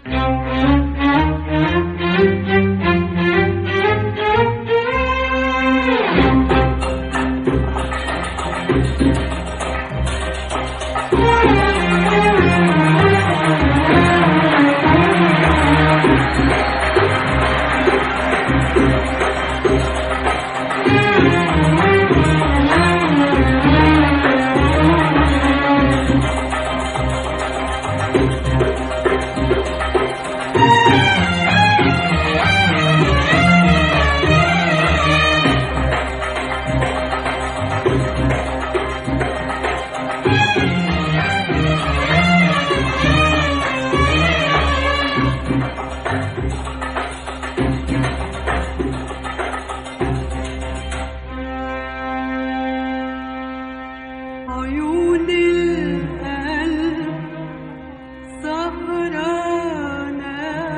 عيون القلب سهرانة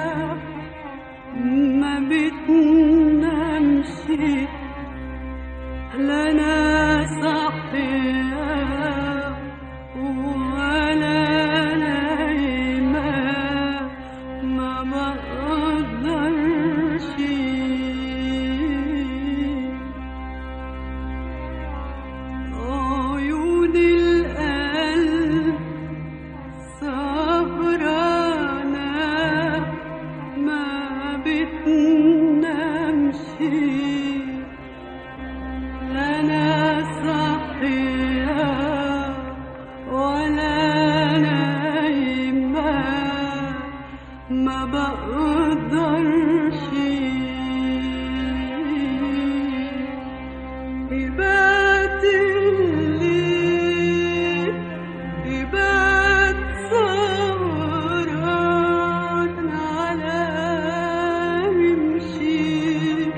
ما بتنامش لا أنا صاحية ولا نايمة ما بقدرش عيون القلب سهرانة ما بتنامش لا أنا صاحية ولا نايمة ما بقدرش يبات الليل يبات سهران على رمشي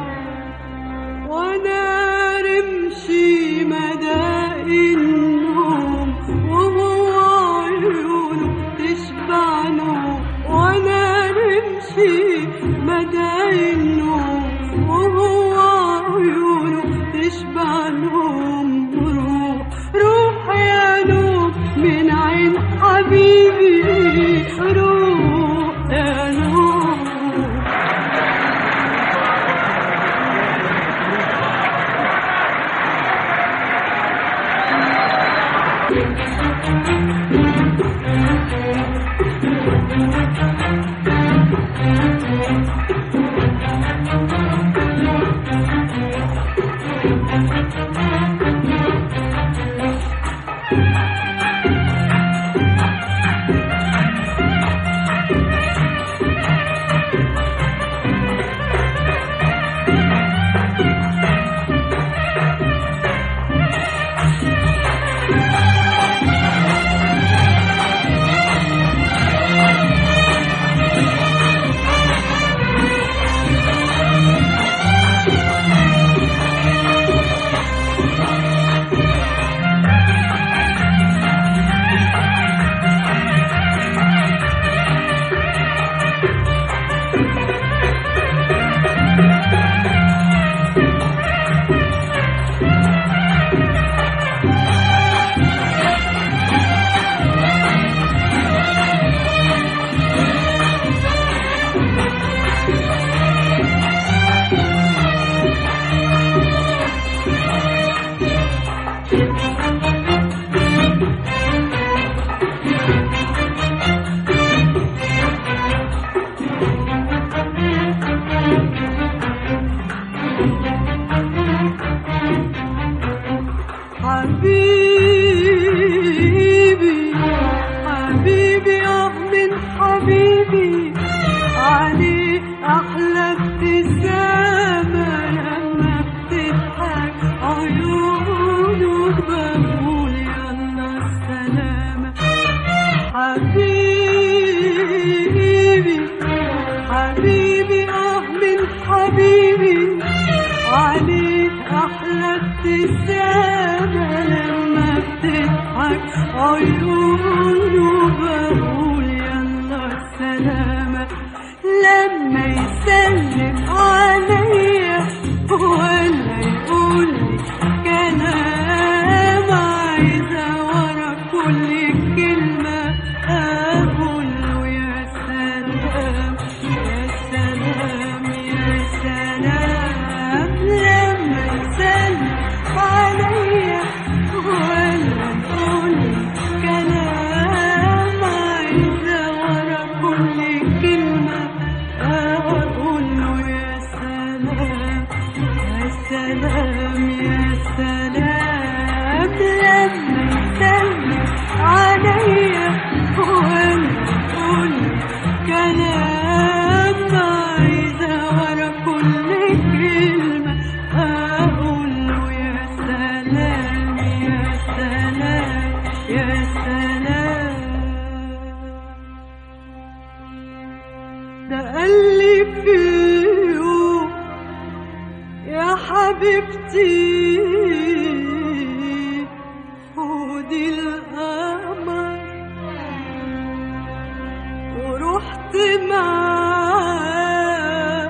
وانا رمشي مدى النوم وهو عيونه تشبع نوم وانا رمشي مدى النوم وهو عيونه تشبع نوم روح روح يا نوم من عين حبيبي روح يا نوم حبيبي حبيبي اه من حبيبي عليه احلى ابتسامه لما بتضحك عيونه بقول يلا السلامه حبيبي حبيبي اه من حبيبي عليك احلى ابتسامه لما بتضحك عيونه بقول يلا السلامه لما يسلم عليا ولا يقول لي كلام عايزه ورا كل كلمه اقول له يا سلام كلام عايزة ورا كل كلمة أقول له يا سلام يا سلام يا سلام ده قال لي في يوم يا حبيبتي خدي القمر ورحت معاه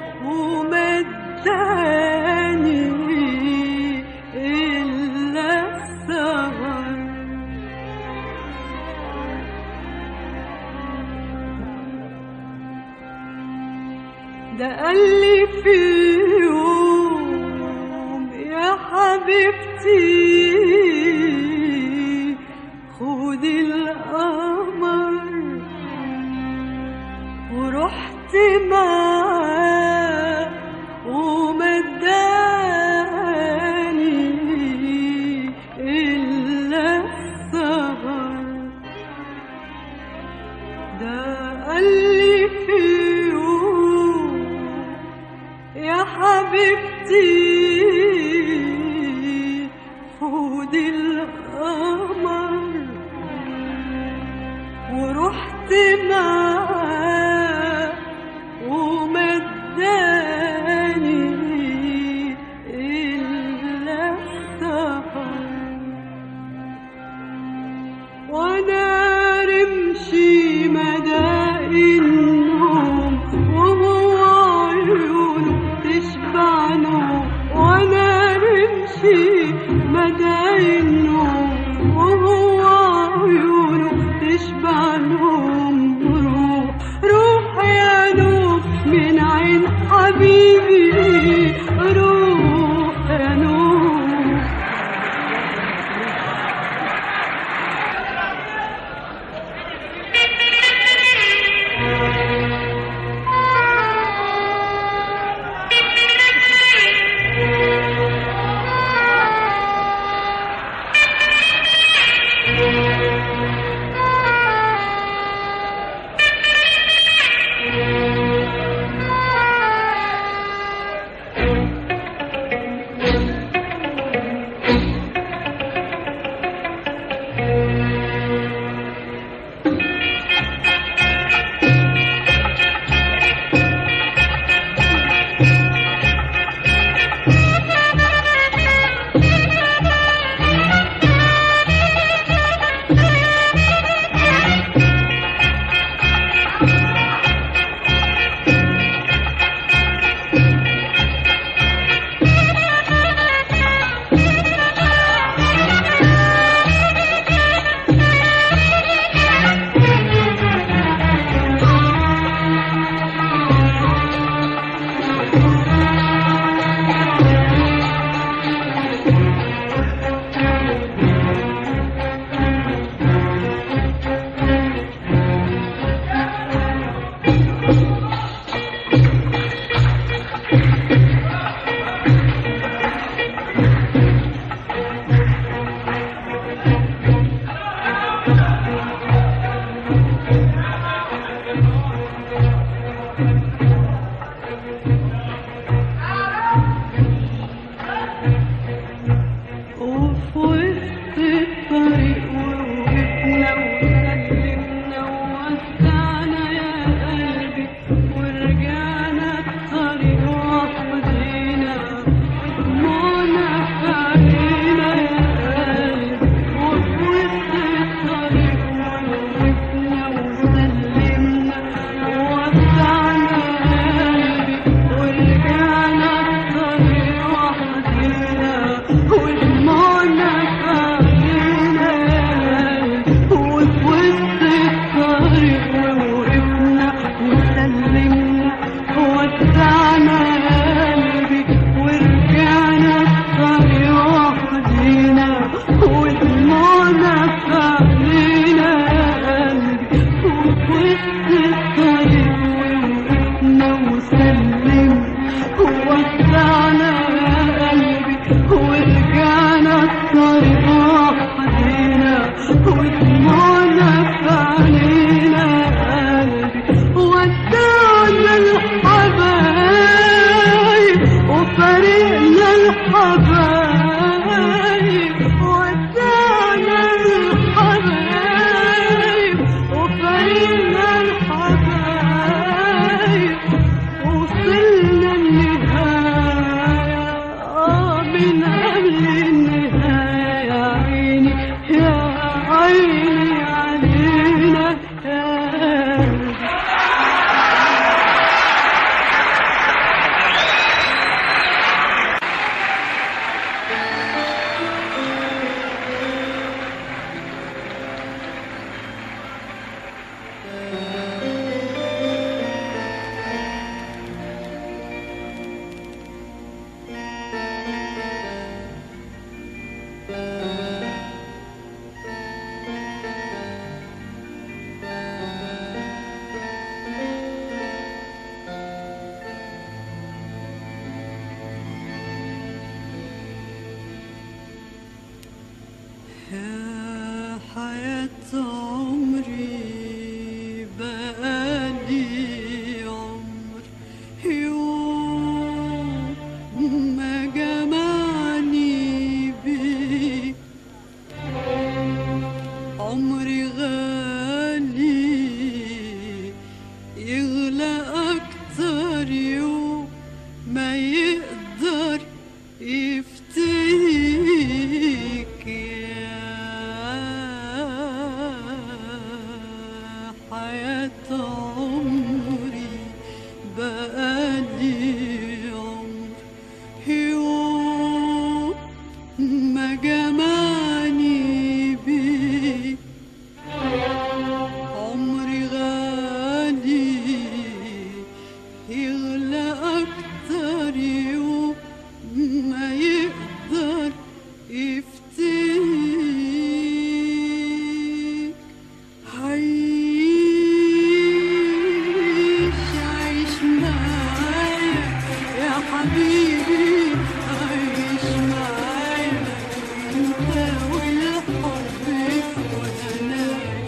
ومداني إلا السهر ده قال لي في يوم يا حبيبتي خدي القمر ورحت معاه ومداني إلا السهر ده قال لي في يوم يا حبيبتي خدي القمر ورحت معاه ومداني إلا السهر وانا رمشي مدى النوم وهو عيونه تشبع نوم وانا رمشي مدى النوم وهو عيونه تشبع نوم روح روح يا نوم من عين حبيبي روح يا نوم عمري بقالي عمر يوم ما جمعني بيك عمري غالي يغلى أكتر يوم ما يقدر يفتيك عيش عيش معايا يا حبيبي عيش معايا انت والحب وانا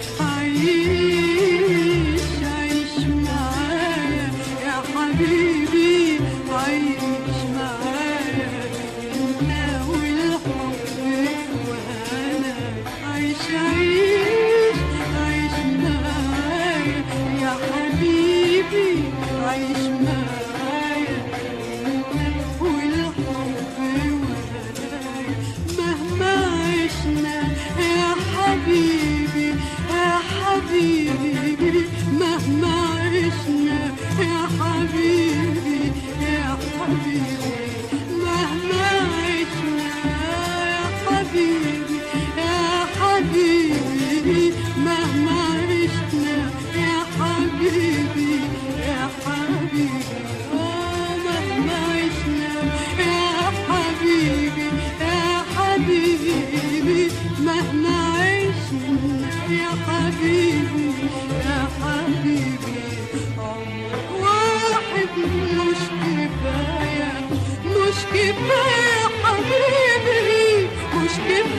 عيش عيش معايا يا حبيبي عيش معايا انت والحب وانا عيش عيش عيش معايا يا حبيبي عيش معايا انت والحب وانا مهما عشنا يا حبيبي يا حبيبي مهما عشنا يا حبيبي يا حبيبي مهما عشنا يا حبيبي يا حبيبي مهما عشنا يا حبيبي يا حبيبي آه مهما عشنا يا حبيبي يا حبيبي مهما عشنا يا حبيبي يا حبيبي عمر واحد مش كفاية مش كفاية حبيبي مش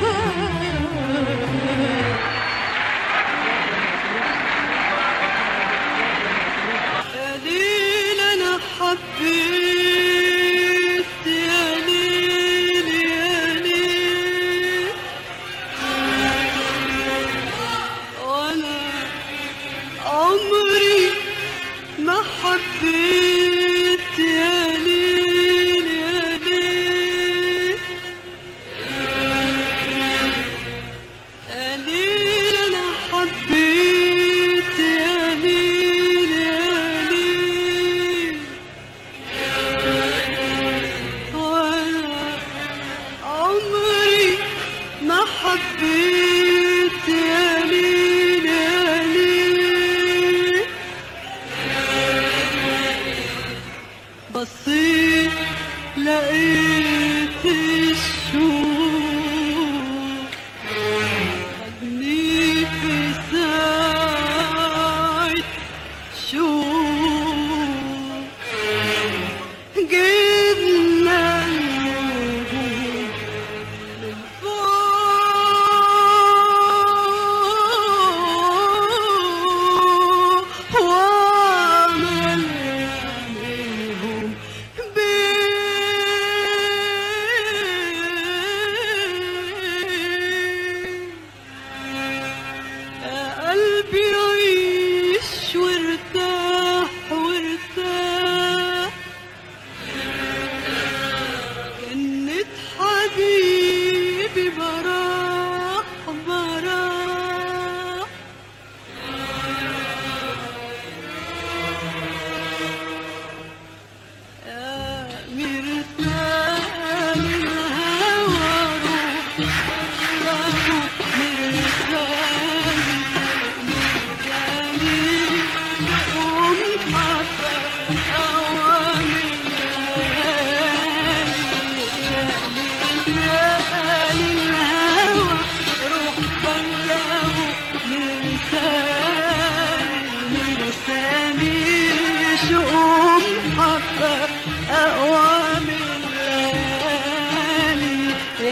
كفاية يا ليل انا حبيت يا ليل يا ليل وانا عمري ما حبيت يا ليل يا ليل يا ليل انا حبيت يا ليل يا ليل وانا عمري ما حبيت يا ليل يا ليل بصيت لقيت الشوق خدني في ساعة شوق جبنا النجوم من فوق وعملنا منهم بيت يا قلبي عيش وارتاح وارتاح جنة حبيبي براح براح يا مرسال الهوى روح روح مرسال مرسالي قوم حبة أوامر مرسال الهوى روح بلغه مرسال مرسالي شؤون حبة أوامر الليالي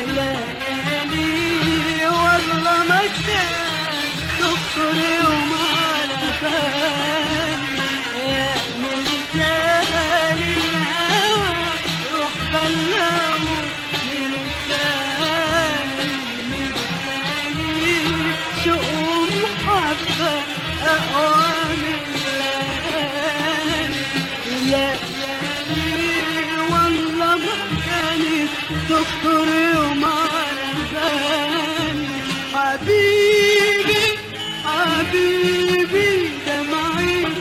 الليالي والله ما كان تخطر يوم على بالي يا مرسال الهوى روح بلغه مرسال مرسالي شؤون حبة أوامر الليالي ليالي والله ما كانت تخطر يوم على بالي حبيبي حبيبي دمعي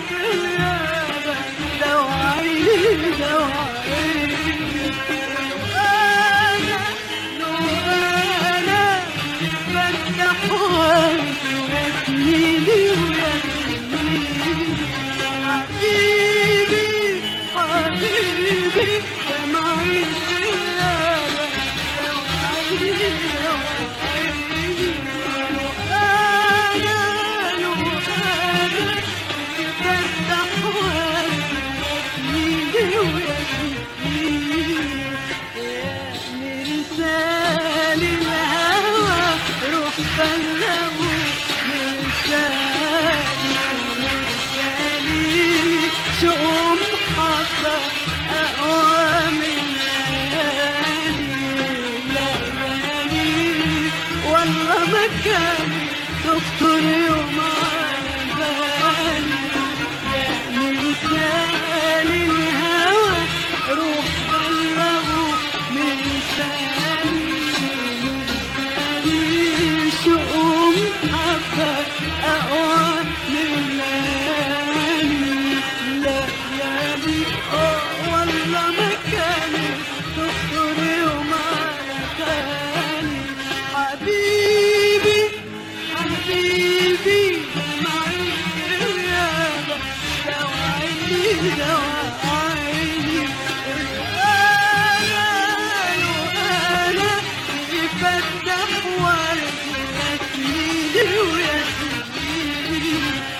دواء عيني الآلام وأنا يفتح ورد ياسميني وياسميني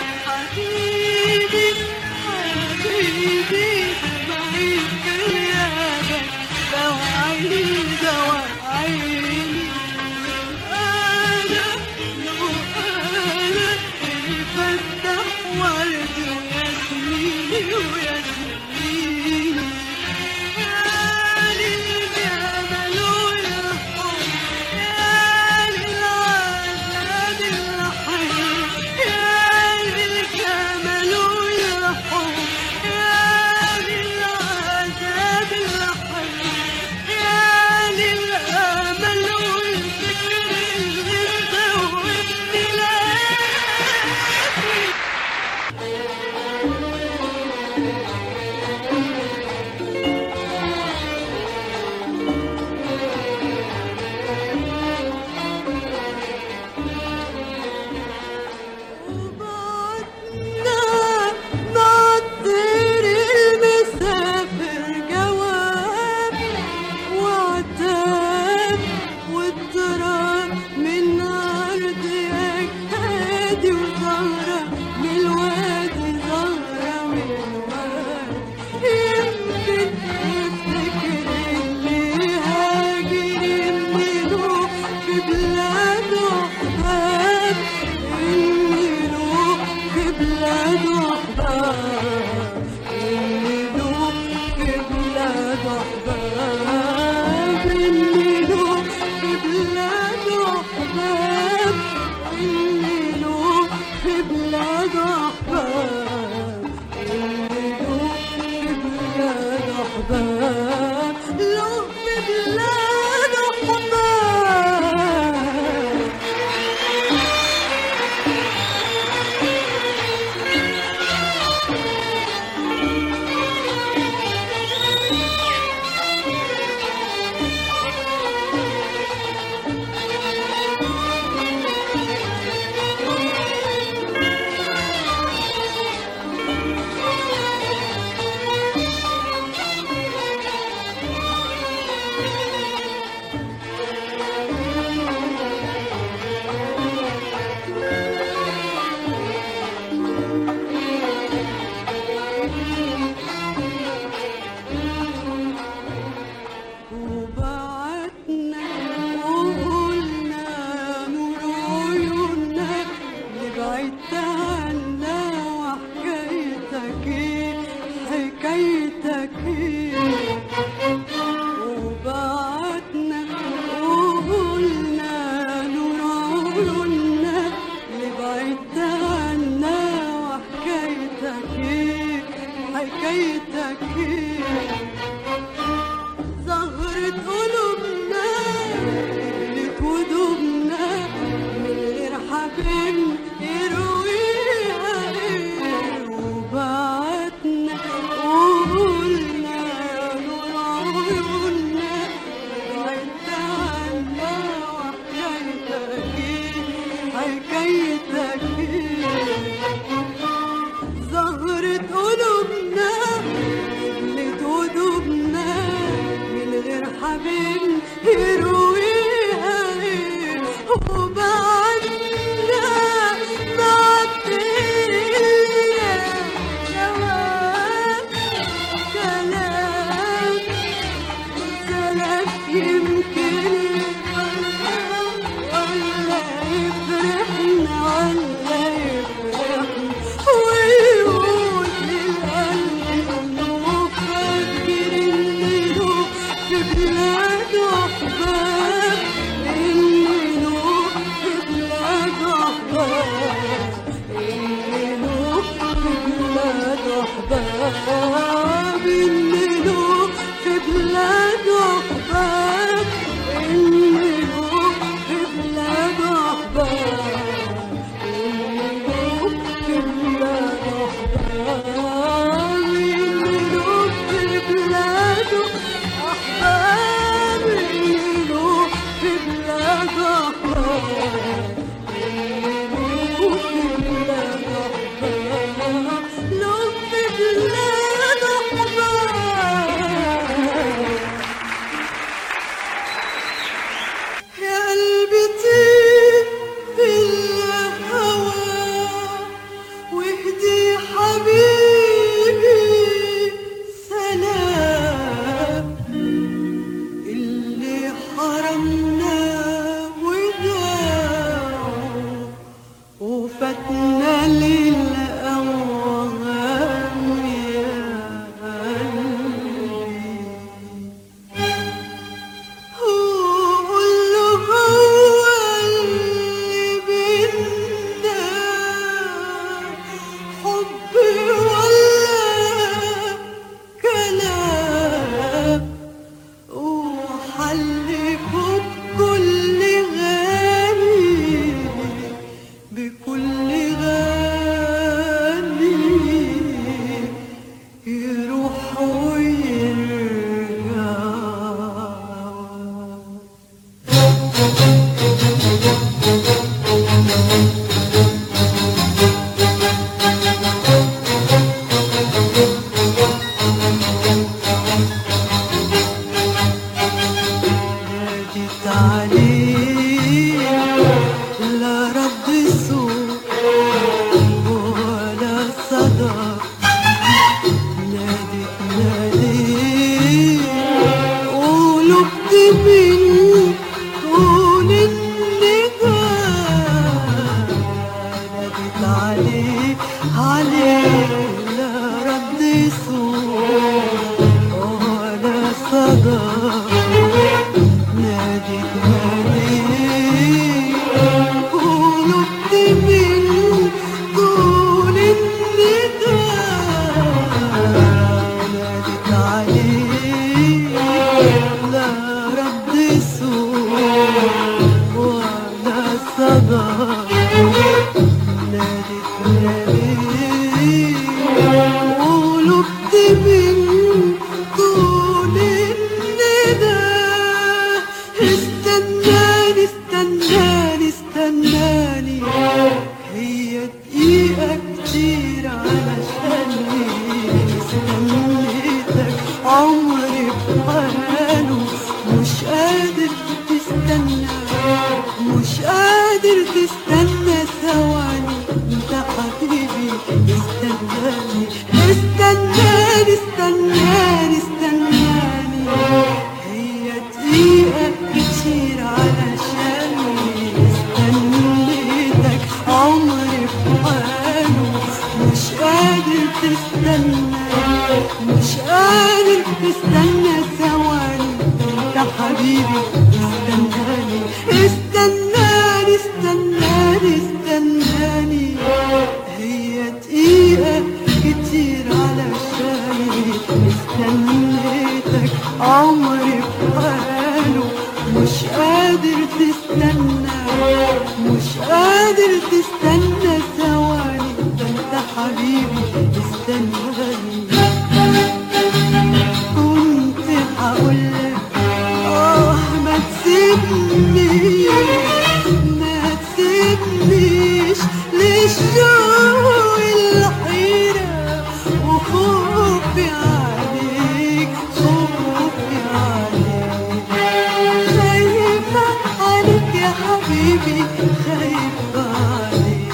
حبيبي حبيبي معي في غيابك دواء عيني دواء عيني أنا لو أنا يفتح ورد وياسميني وياسميني يا للجمال والحب يا للعذاب الحي يا للجمال والحب يا للعذاب الحي يا للأمل والفكر اللي مزودني لك وبعدنا نعطر المسافر جواب وعتاب والتراب من أرض أجدادي وزهرة من الوادي زهرة من الوادي يمكن يفتكر اللي هاجر منه في بلاد أحباب إني له في بلاد أحباب إني له في بلاد أحباب إني له في بلاد أحباب إني له في بلاد أحباب إني له في بلاد أحباب له في بلاد أحباب وبعتنا وقلنا نور عيوننا لبعدت عنا وحكايتك ايه حكايتك ايه وبعتنا وقلنا نور عيوننا لبعدت عنا وحكايتك ايه حكايتك ايه زهرة قلوبنا قلت ودوبنا من غير حبيب يرويها ايه وبعتنا وقلنا نور عيوننا بعدت عنا وحكايتك ايه حكايتك ايه زهرة قلوبنا اللي تدوبنا صوت ولا صدى ناديت عليك قلت من طول الندى ناديت عليك لا رد صوت ولا صدى ناديت عليك قلت من طول الندى استناني استناني استناني هي دقيقة كتير علشاني استنيتك عمري بحاله مش قادر تستنى مش قادر تستنى ثواني انت حبيبي استناني استناني استناني استناني هي دقيقة كتير علشاني استنيتك عمري بحاله مش قادر تستنى مش قادر تستنى ثواني انت حبيبي استناني استناني استناني استناني هي دقيقة كتير علشاني استنيتك عمري بحاله مش قادر تستنى مش قادر تستنى ثواني ده انت حبيبي استناني كنت هقولك اه ما تسيبنيش ما تسيبنيش للشوق الحيرة وخوفي عليك خوفي عليك خايفة عليك يا حبيبي خايفة عليك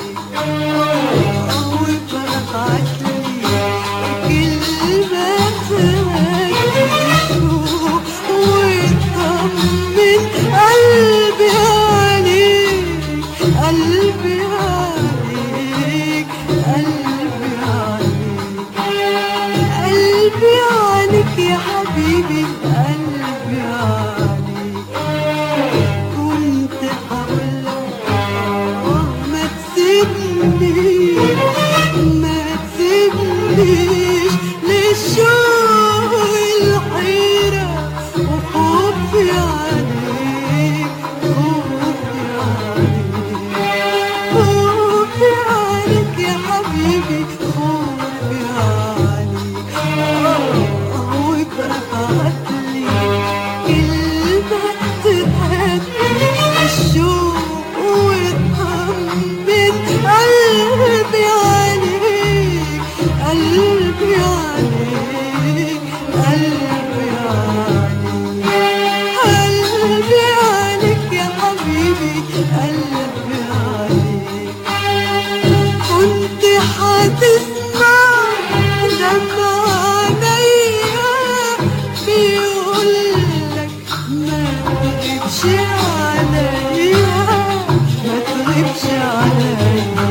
وببعتلي كلمة تهديك وتطمن قلبي عليك قلبي عليك قلبي عليك قلبي عليك يا حبيبي قلبي عليك كنت هقولك آه ما تسيبنيش ما تسيبنيش للشوق الحيرة وخوفي عليك خوفي عليك خوفي عليك يا حبيبي خوفي عليك وبعتلي كلمة تهدي الشوق وتطمن قلبي عليك قلبي عليك قلبي عليك قلبي عليك يا حبيبي قلبي عليك كنت هتسمع دمع عينيا بيقولك ما تغيبش عليا ما تغيبش عليا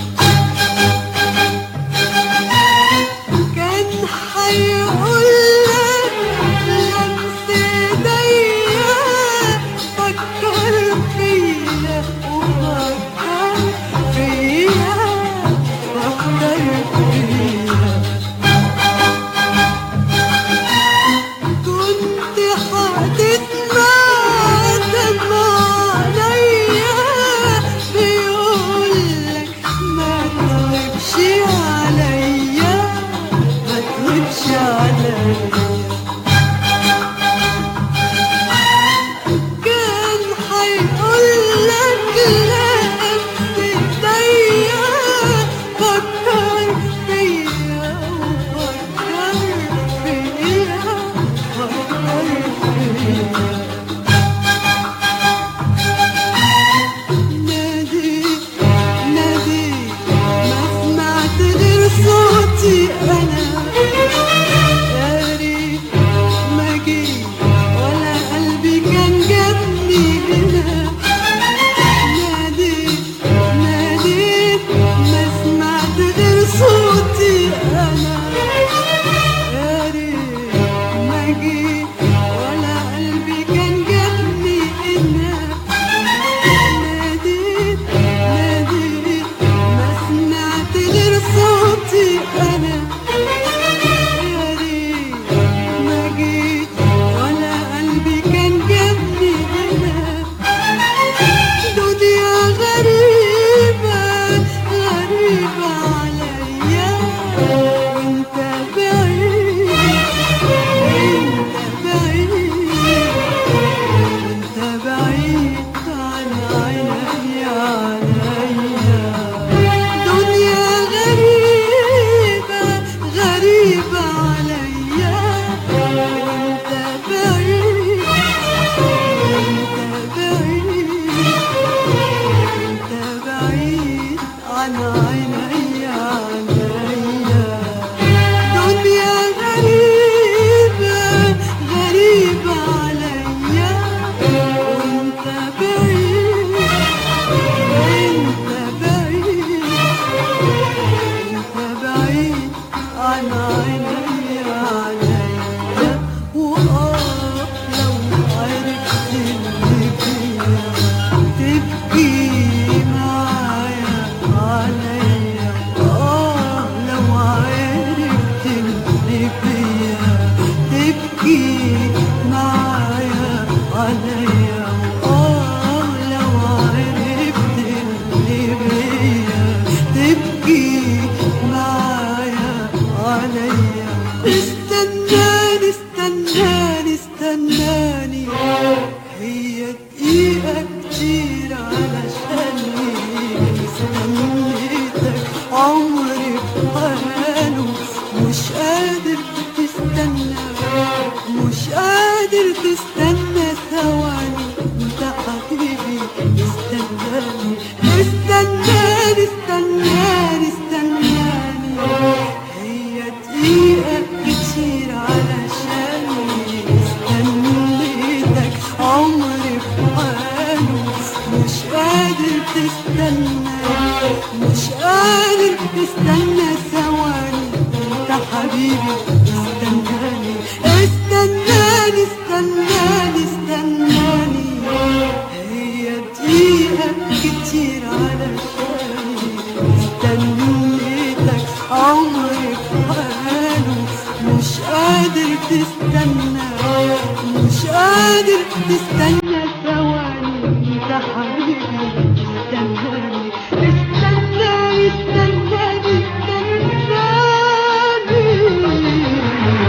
كان هيقولك لمس ايديا فكر فيا وفكر فيا فكر فيا كنت هتسمع دمع عليا بيقولك ما تغيبش عليا ما تغيبش عليا كان هيقولك لا ايديا فكر فيا وفكر فيا فكر فيا نادي نادي ما سمعت غير صوتي انا يا ريت عيني عليا وآه لو عرفت اللي فيا تبكي معايا عليا آه لو عرفت اللي فيا تبكي معايا عليا آه لو عرفت اللي فيا تبكي معايا عليا استناني استناني استناني هي دقيقة كتير علشاني استنيتك عمري بحاله مش قادر تستنى مش قادر تستنى ثواني انت حبيبي استناني استناني استناني استناني هي دقيقة كتير علشاني استنيتك عمري بحاله مش قادر تستنى مش قادر تستنى ثواني انت حبيبي استناني استناني استناني استناني هي دقيقة كتير علشاني استنيتك عمري بحاله مش قادر تستنى مش قادر تستنى ثواني انت حبيبي استناني استناني استناني استناني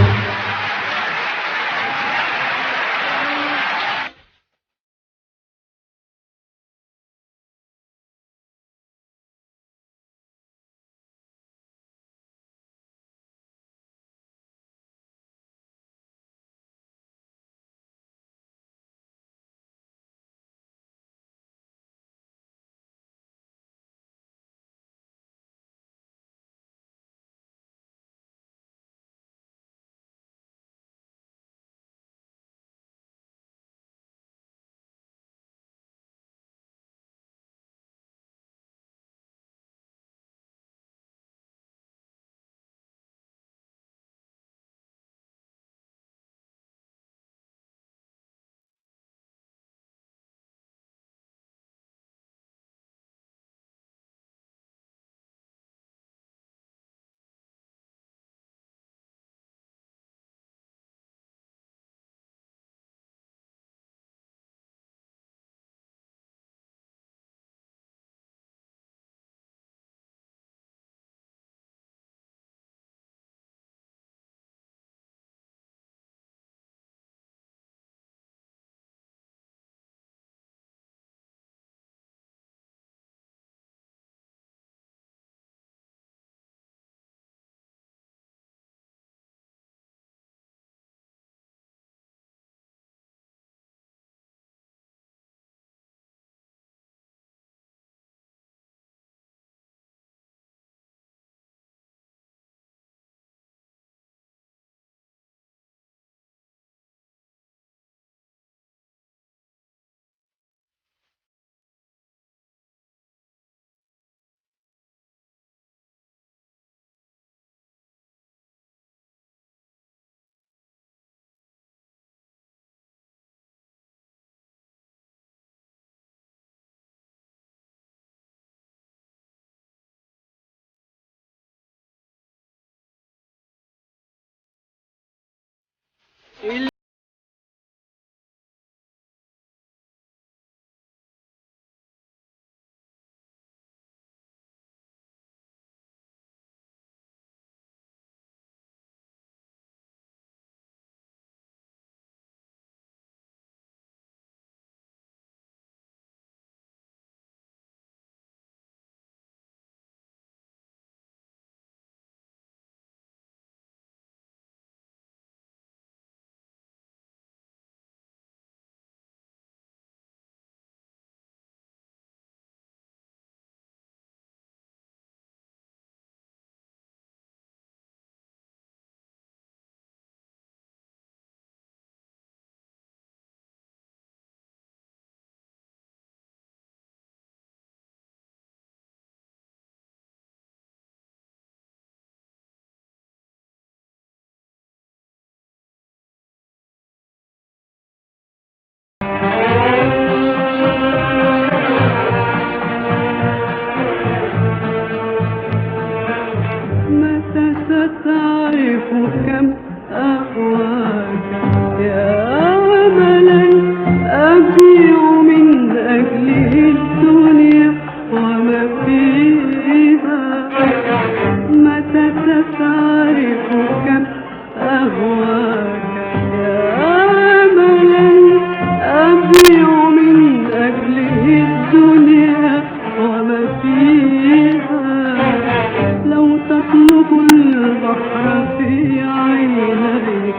كم أهواك يا أملا أبيع من أجله الدنيا وما فيها متى ستعرف كم أهواك يا أملا أبيع من أجله الدنيا وما فيها لو تطلب البحر في عينيك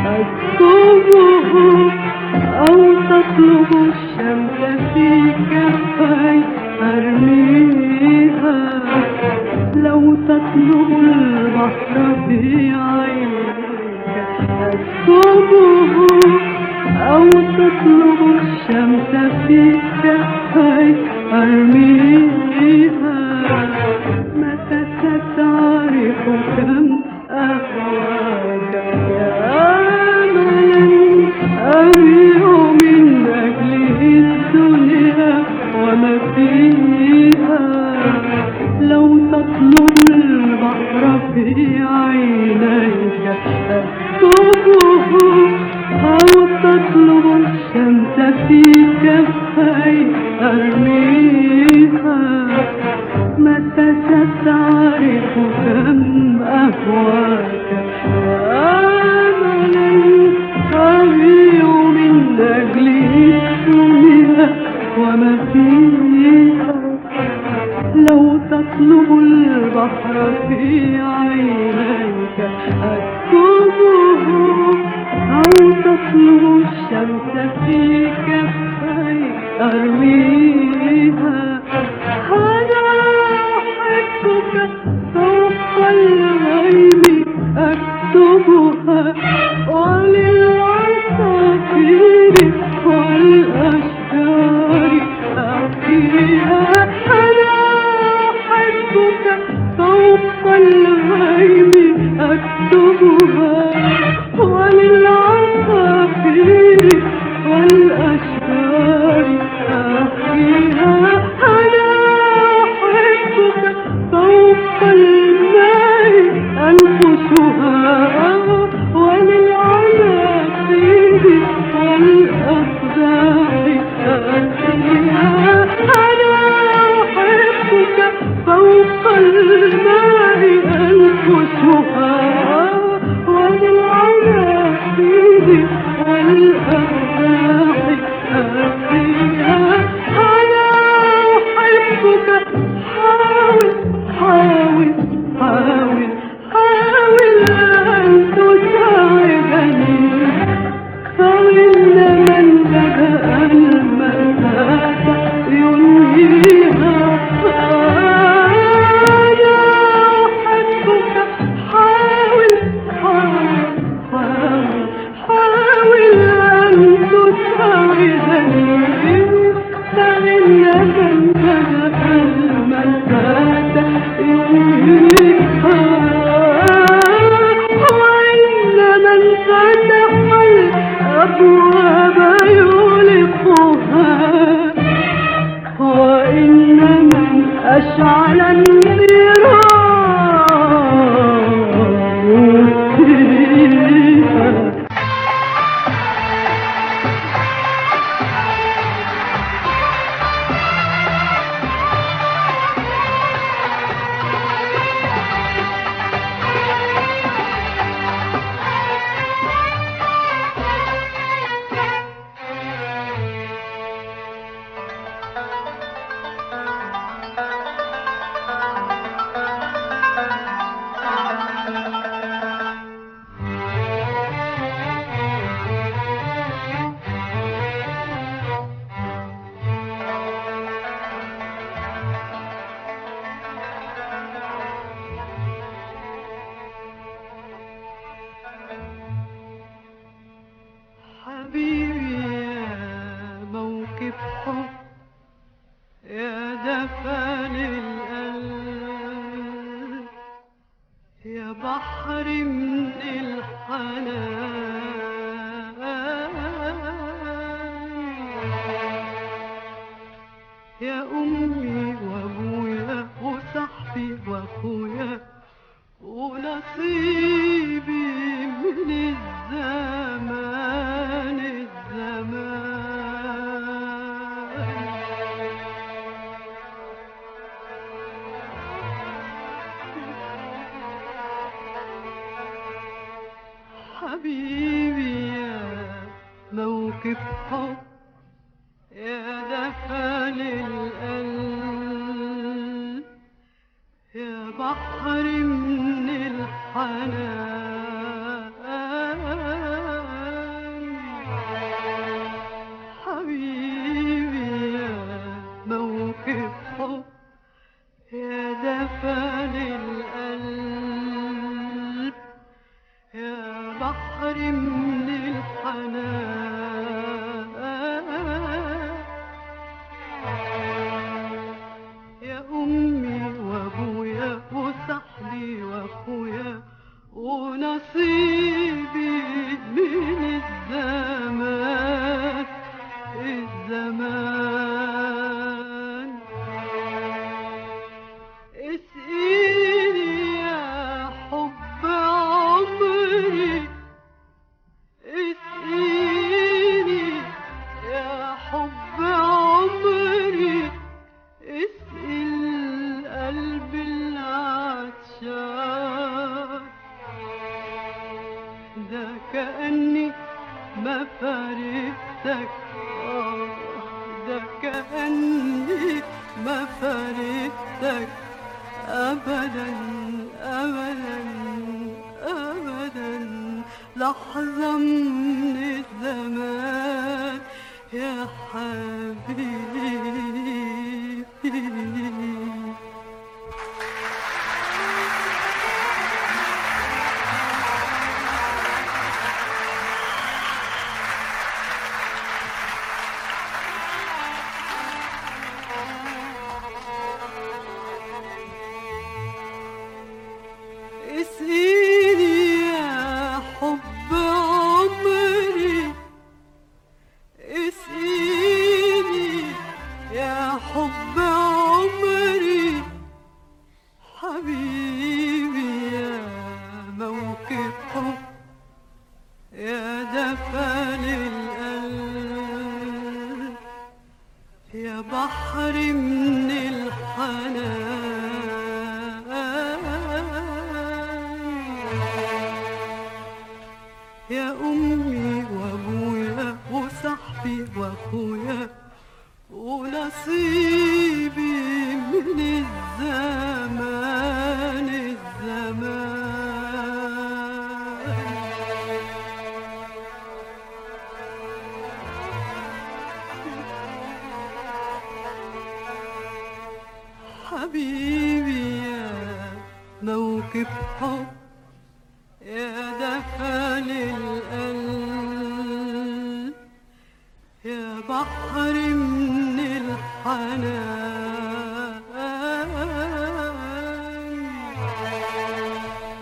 أسكبه أو تطلب الشمس في كفي أرميها لو تطلب البحر في عينيك أسكبه أو تطلب الشمس في كفي أرميها متى ستعرف كم أهواك يا أملا أبيع من أجله الدنيا وما فيها لو تطلب البحر في عينيك أكتبه أو تطلب الشمس في كفي أرميها متى ستعرف كم أهواك أملا أبيع من أجله الدنيا وما فيها لو تطلب البحر في عينيك أكتبه أو تطلب الشمس في كفي أرميها أنا أحبك فوق الغيب أكتبها وللعصافير والأشجار أحكيها أنا أحبك فوق الغيب أكتبها وللعصافير والأشجار أحكيها أنا أحبك فوق الماء أنفسها وللعناصر والأقدار أحكيها أنا أحبك فوق الماء أنفسها حبيبي يا موكب حب يا دفى للقلب يا بحر من الحنان حبيبي يا موكب حب يا دفى للقلب يا بحر من الحنان يا أمي وأبويا وصاحبي وأخويا ونصيبي من الزمان الزمان اسقيني يا حب عمري اسقيني يا حب عمري اسقي القلب العطشان ده كأني ما فارقتك آه، ده كأني ما فارقتك أبدا أبدا أبدا لحظة من الزمان يا حبيبي اسقيني يا حب عمري اسقيني يا حب عمري حبيبي يا موكب حب يا دفى للقلب يا بحر من الحنان يا أمي وأبويا وصاحبي وأخويا ونصيبي من الزمان الزمان حبيبي يا موكب حب يا دفى للقلب يا بحر من الحنان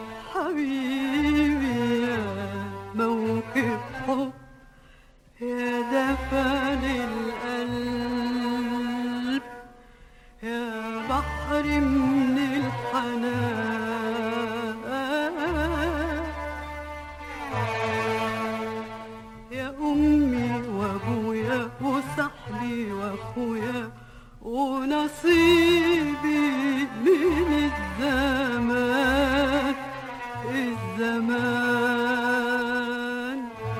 حبيبي يا موكب حب يا دفى للقلب يا بحر من الحنان يا أمي وأبويا وصاحبي وأخويا ونصيبي من الزمان الزمان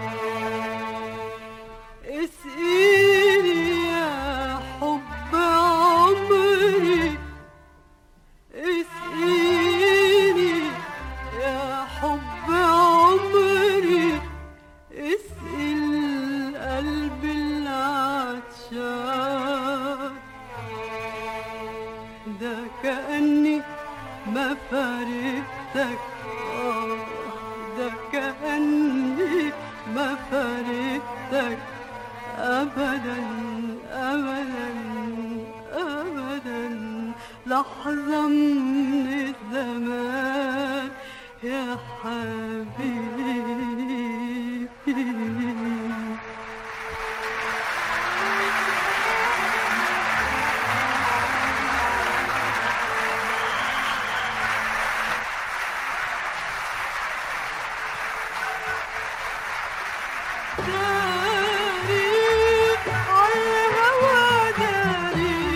اسقيني يا حب عمري اسقيني يا حب عمري اسقي القلب العطشان ده كأني ما فارقتك آه، ده كأني ما فارقتك أبدا أبدا أبدا لحظة من الزمان يا حبيبي داري عالهوى داري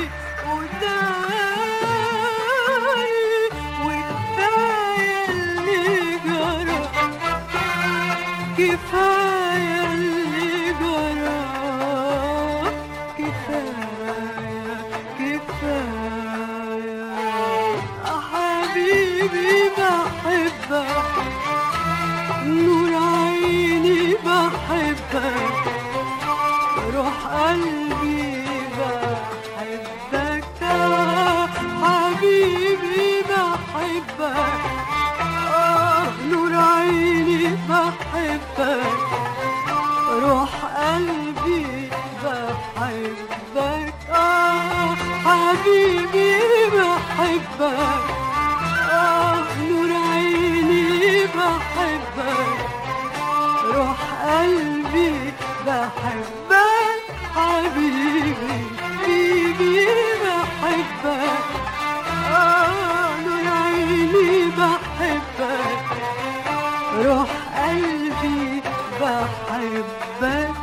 وداري وكفاية اللي جرى كفاية اللي جرى كفاية كفاية حبيبي بحبك نور عيني بحبك روح قلبي بحبك حبيبي بحبك آه نور عيني بحبك روح قلبي بحبك آه حبيبي بحبك آه نور عيني بحبك روح قلبي بحبك حبيبي بيبي بحبك آه نور عيني بحبك روح قلبي بحبك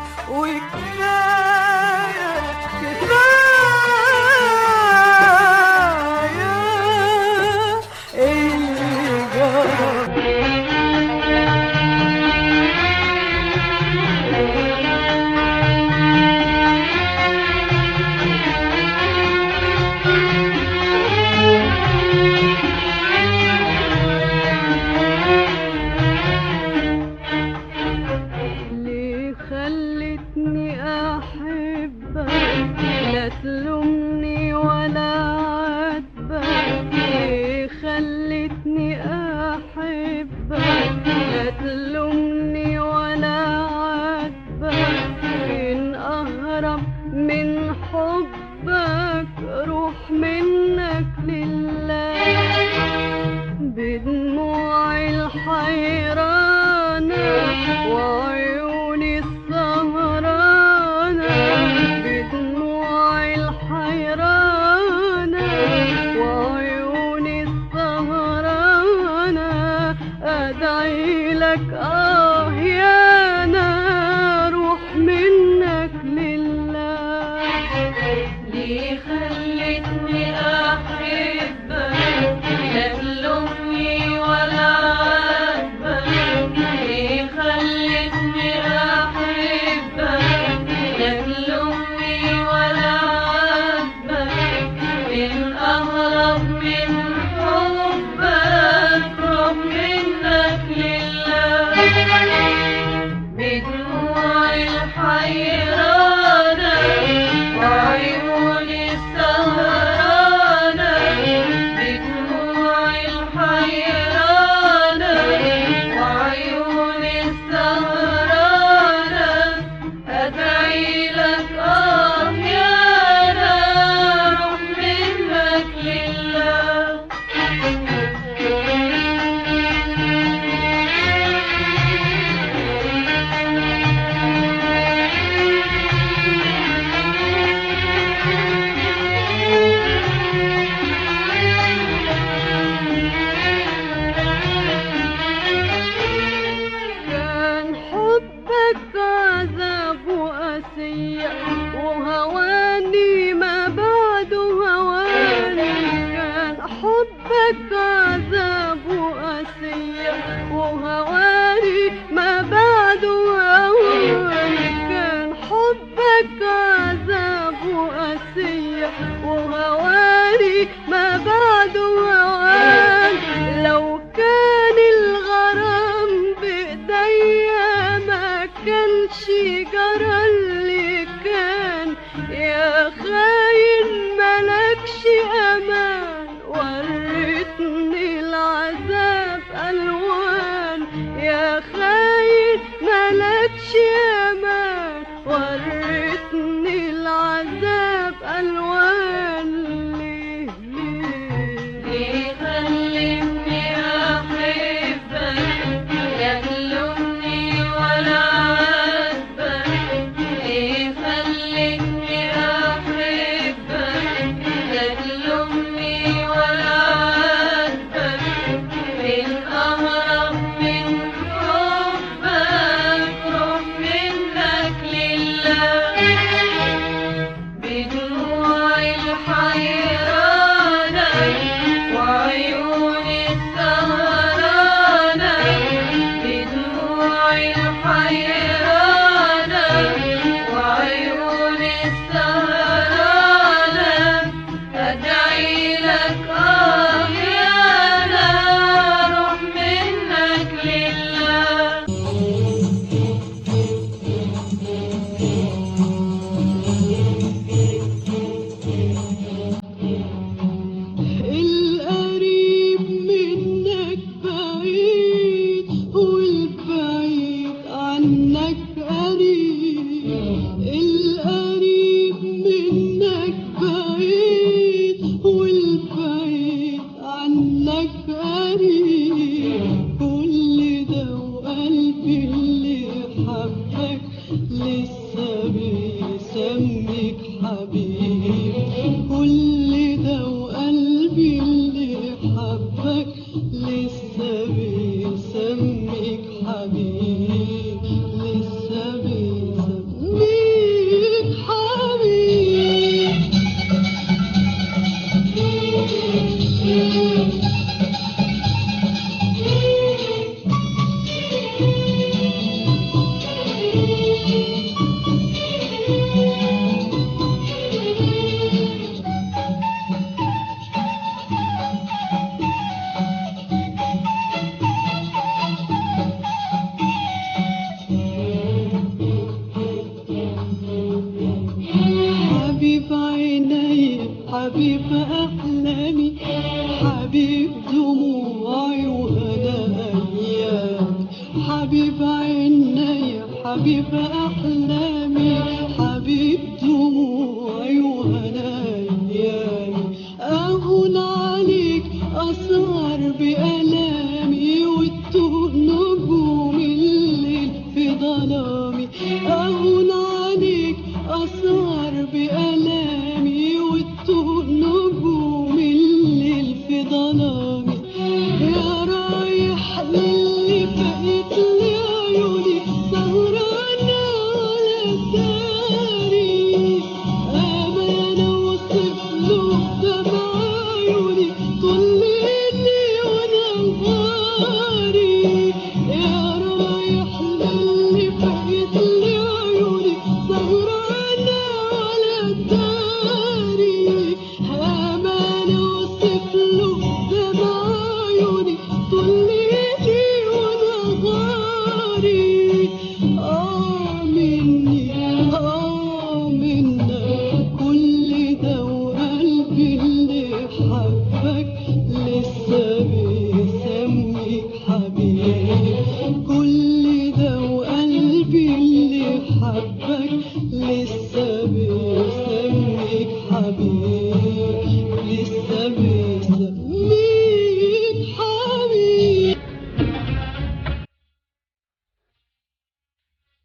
وكفاية كفاية اللي جرى ليه خلتني أحبك لا تلومني ولا عاتبك ليه خلتني أحبك لا تلومني ولا عاتبك إن أهرب من حبك روح منك لله بدموع الحيرانة وعيوني السهرانة بدموع الحيرانة وعيوني السهرانة أدعي لك آه يا نار روح منك لله ليه خلتني أحبك لا تلومني ولا عاتبك ليه خلتني أحبك لا تلومني ولا عاتبك إن أهرب من حبك روح منك لله بدموع الحيرانة وعيوني السهرانة بدموع الحيرانة وعيوني السهرانة أدعي لك آه يا نار روح منك لله كان حبك عذاب وقاسية وهواني ما بعده هواني كان حبك عذاب وقاسية وهواني ما بعده هواني كان حبك عذاب وقاسية وهواني ما بعده هواني لو كان الغرام بإيديا ما كانش جرى اللي كان يا خاين ملكش أمان وريتني العذاب ألوان يا خاين ملكش أمان وريتني العذاب ألوان ليه ليه ليه خلتني أحبك لا تلومني ولا عاتبك ليه خلتني أحبك لا تلومني ولا عاتبك إن أهرب من حبك روح من عيني حبيب أحلامي حبيب دموعي وهنايامي أهون عليك أسهر بألامي وتوه نجوم الليل في ظلامي أهون عليك أسهر بألامي وتوه نجوم الليل في ظلامي يا رايح للي بقيت لي عيوني سهرانة على الداري أمانة وصف له دمع عيوني طول ليلي ونهاري يا رايح للي بقيت لي عيوني سهرانة على الداري أمانة وصف له دمع عيوني طول ليلي ونهاري آه مني آه منك كل ده وقلبي اللي حبك لسه بيسميك حبيب كل ده وقلبي اللي حبك لسه بيسميك حبيب لسه بيسميك حبيب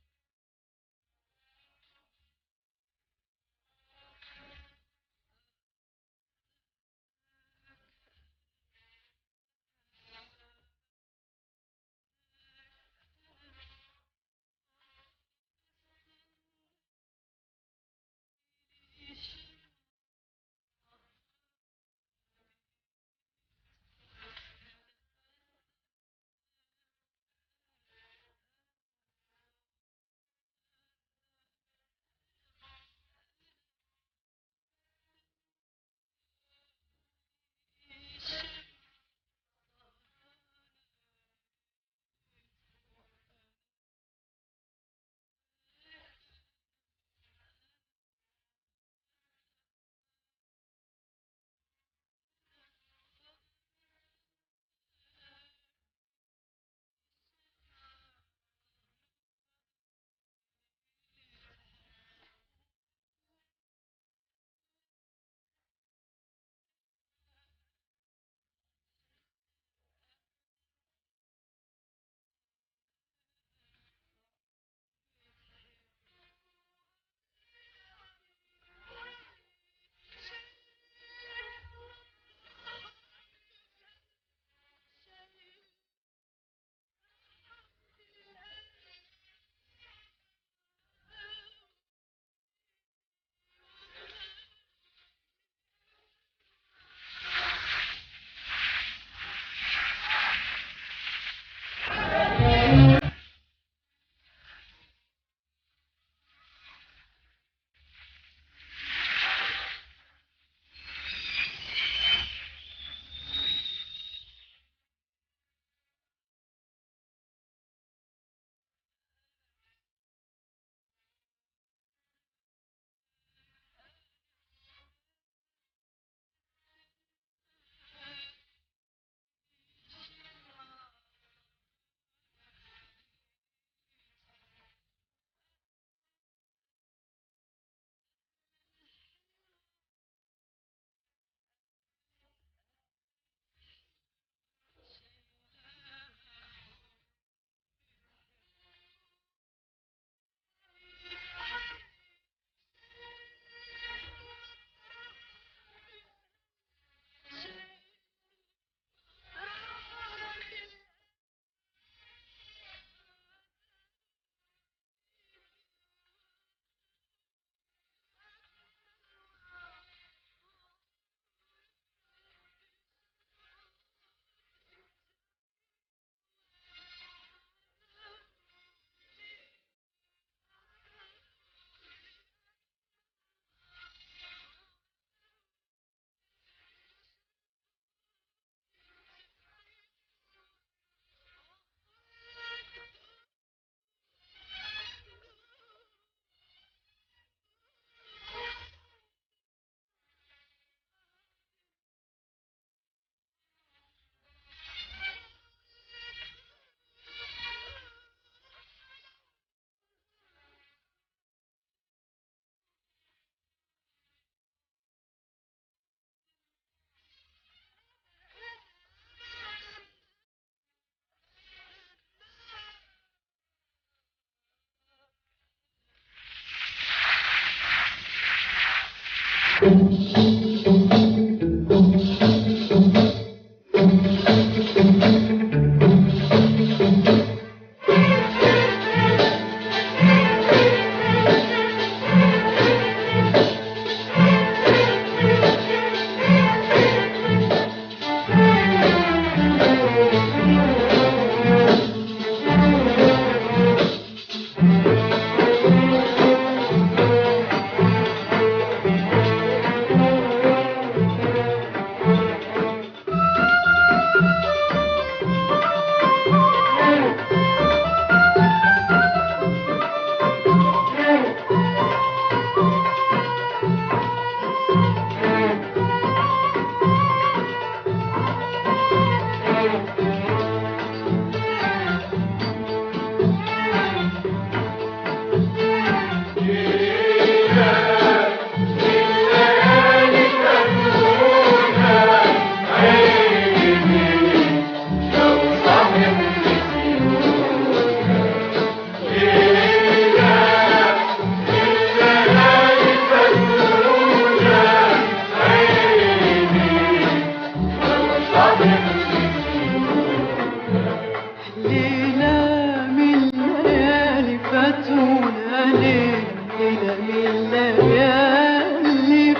ليلة من ليالي فاتونا ليلة ليلة من ليالي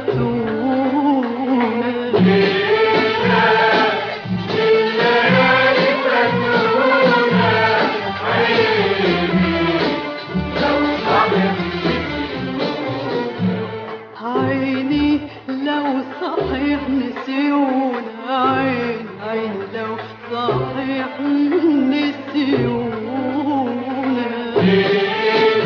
فاتونا عيني لو صحيح نسيونا عيني عيني لو صحيح نسيونا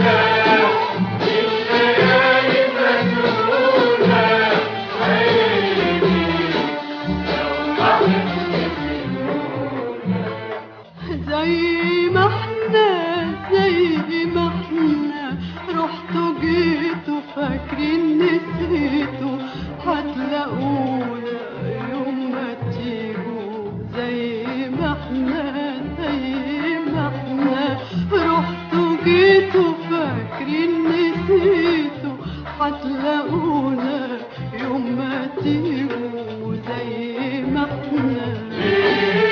زي ما احنا زي ما احنا رحتوا جيتوا فاكرين نسيتوا هتلاقونا يوم ما تيجوا زي ما احنا زي ما احنا رحتوا جيتوا فاكرين نسيتوا هتلاقونا يوم ما تيجوا زي ما احنا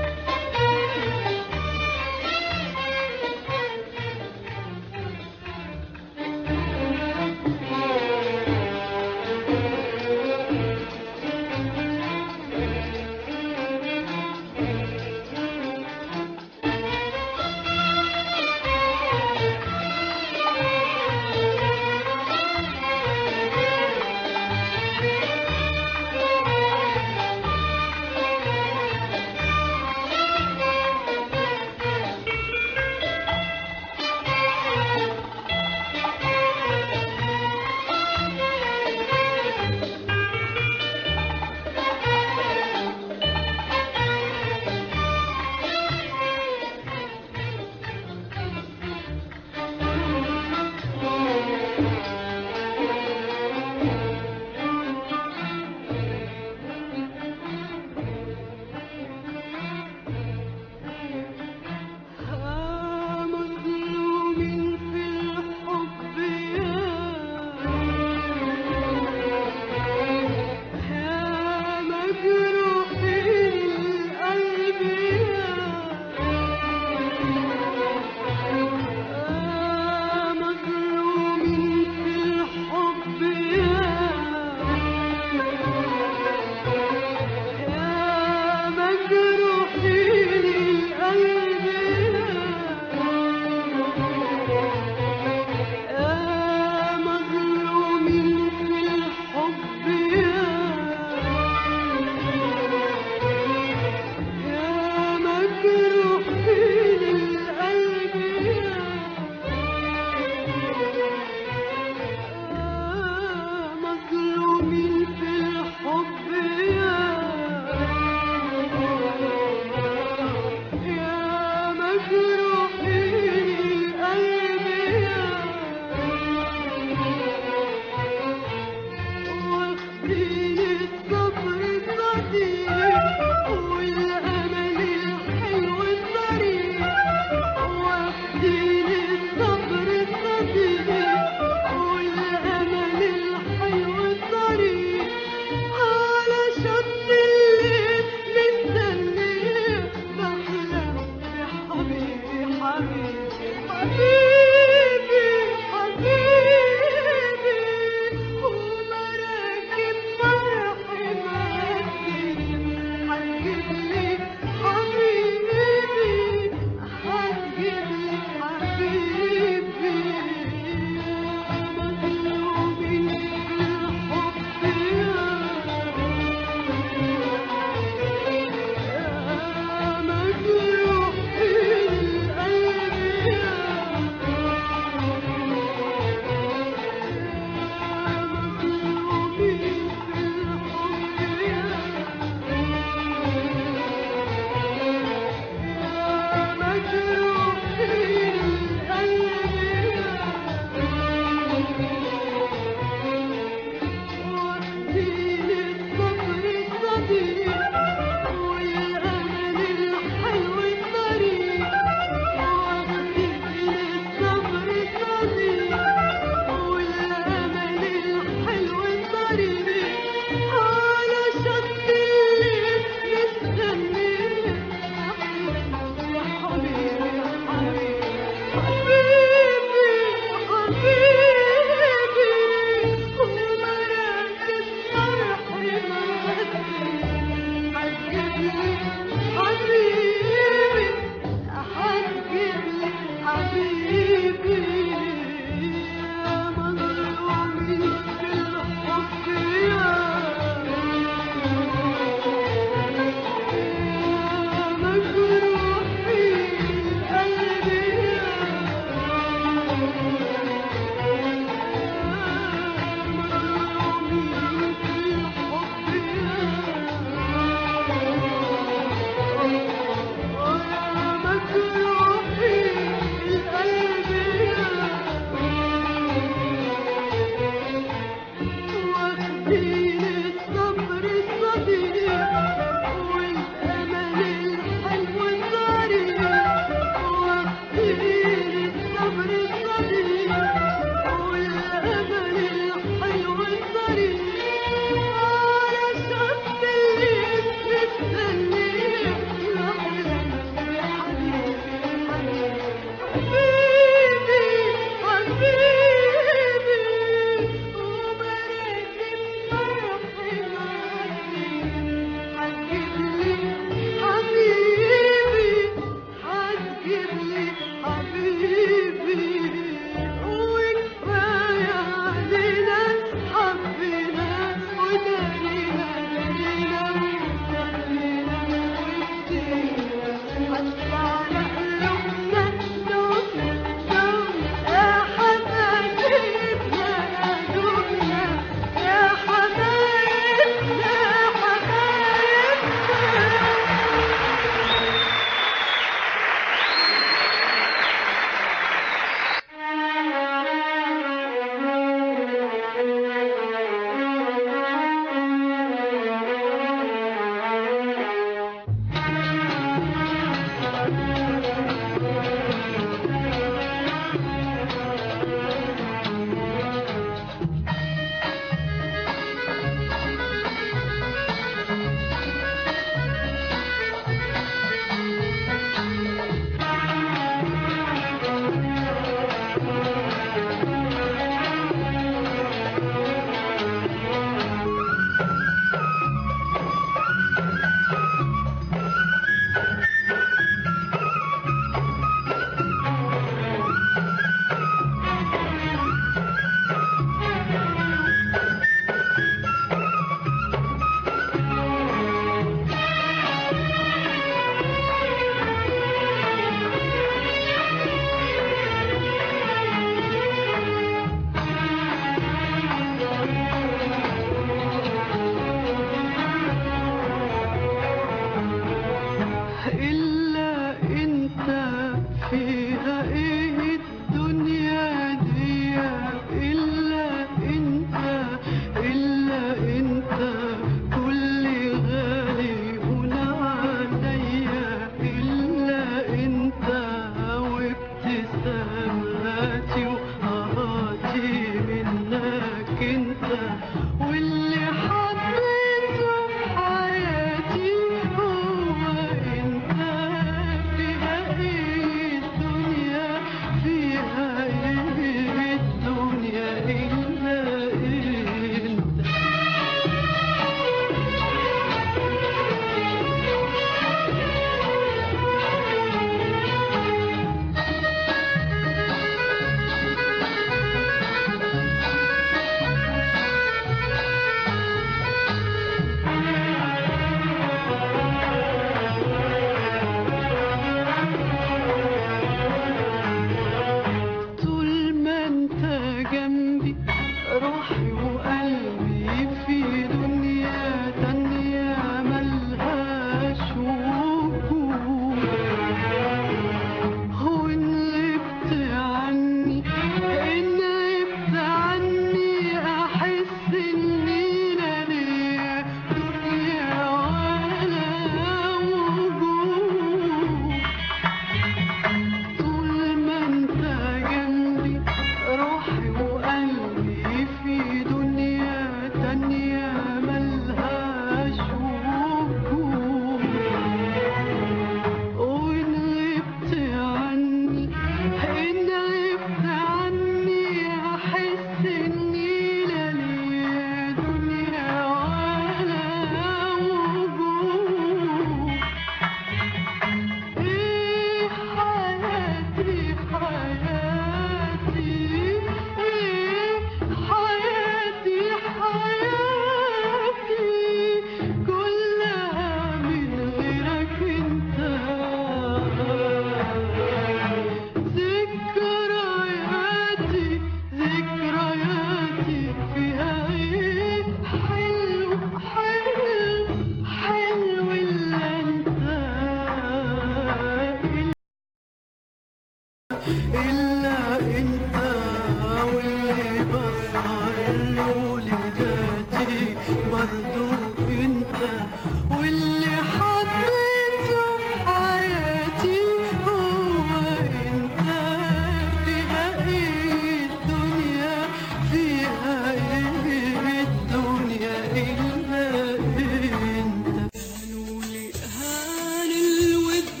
إلا أنت واللي بسهر لجاتي برضو أنت واللي حبيته في حياتي هو أنت فيها إيه الدنيا فيها إيه الدنيا إلا أنت قالوا لي هان الود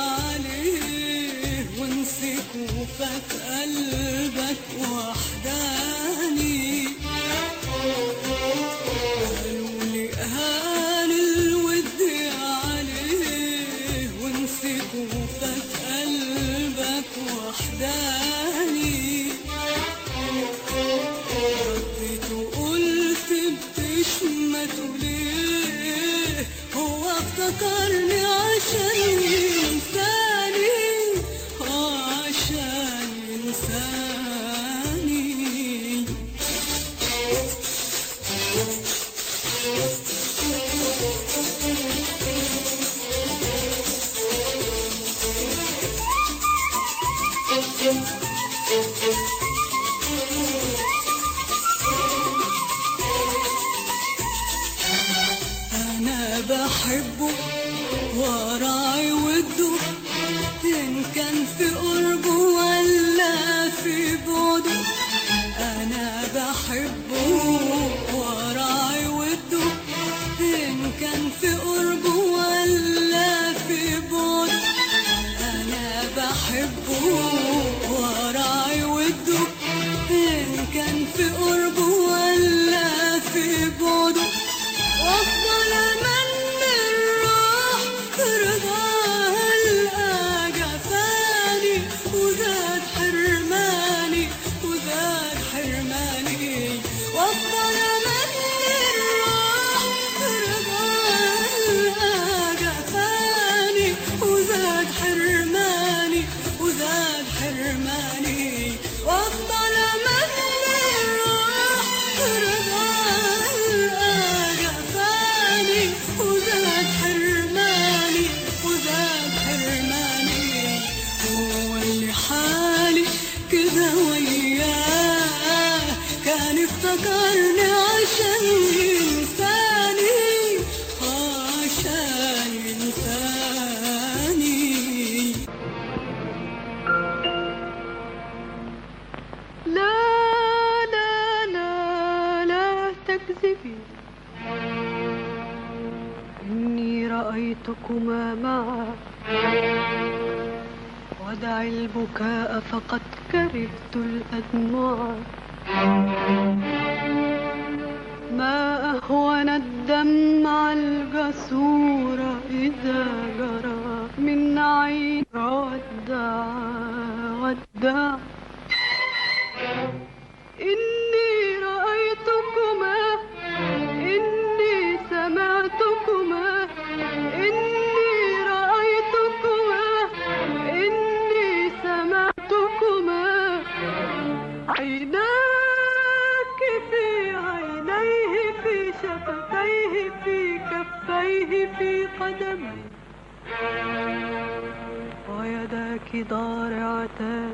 عليه ونسيك وفات قلبك وحداني قالوا لي هان الود عليه ونسيك وفات قلبك وحداني رديت وقلت بتشمت ليه هو افتكرني عشان ينساني اه عشان ينساني أنا بحبه وراعي وده إن كان في قربه ولا في بعده أنا بحبه وراعي وده إن كان في قربه ولا في بعده أنا بحبه وراعي وده إن كان في قربه ولا في بعده وافضل امني الروح رضاها القى جفاني وزاد حرماني وزاد حرماني وافضل امني الروح رضاها القى جفاني وزاد حرماني وزاد حرماني وافضل امني الروح رضاها القى جفاني وزاد حرماني وزاد حرماني هو اللي حالي كده وياه كان افتكرني عشان ينساني آه عشان ينساني لا لا لا لا تكذبي إني رأيتكما معا ودع البكاء فقد كرهت الأدمع ما أهون الدمع الجسور إذا جرى من عين ودع ودع إني رأيتكما إني سمعتكما إني رأيتكما إني سمعتكما عيناك في عينيه في شفتيه في كفيه في قدميه ويداك ضارعتان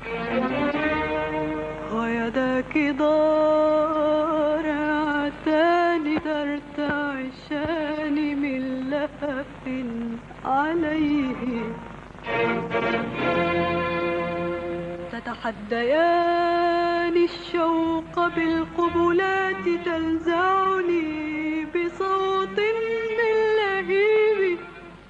ويداك ضارعتان ترتعشان من لهف عليه تتحديان الشوق بالقبلات تلزعني بصوت من لهيب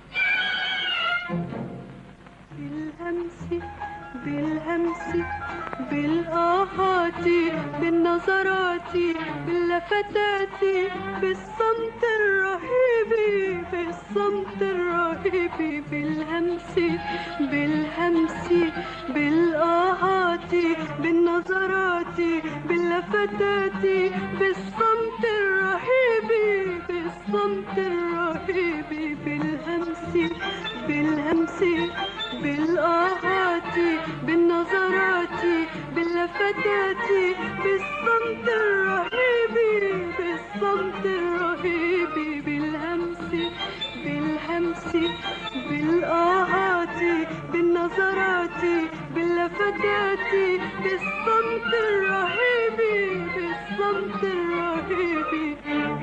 بالهمس بالهمس بالآهات بالنظرات باللفتات بالصمت الرهيب بالصمت الرهيب بالهمس بالهمس بالآهات بالنظرات باللفتات بالصمت الرهيب بالصمت الرهيب بالهمس بالهمس بالآهات بالنظرات باللفتات بالصمت الرهيب بالصمت الرهيب بالهمس بالهمس بالآهات بالنظرات باللفتات يا فتاتي بالصمت الرهيب بالصمت الرهيب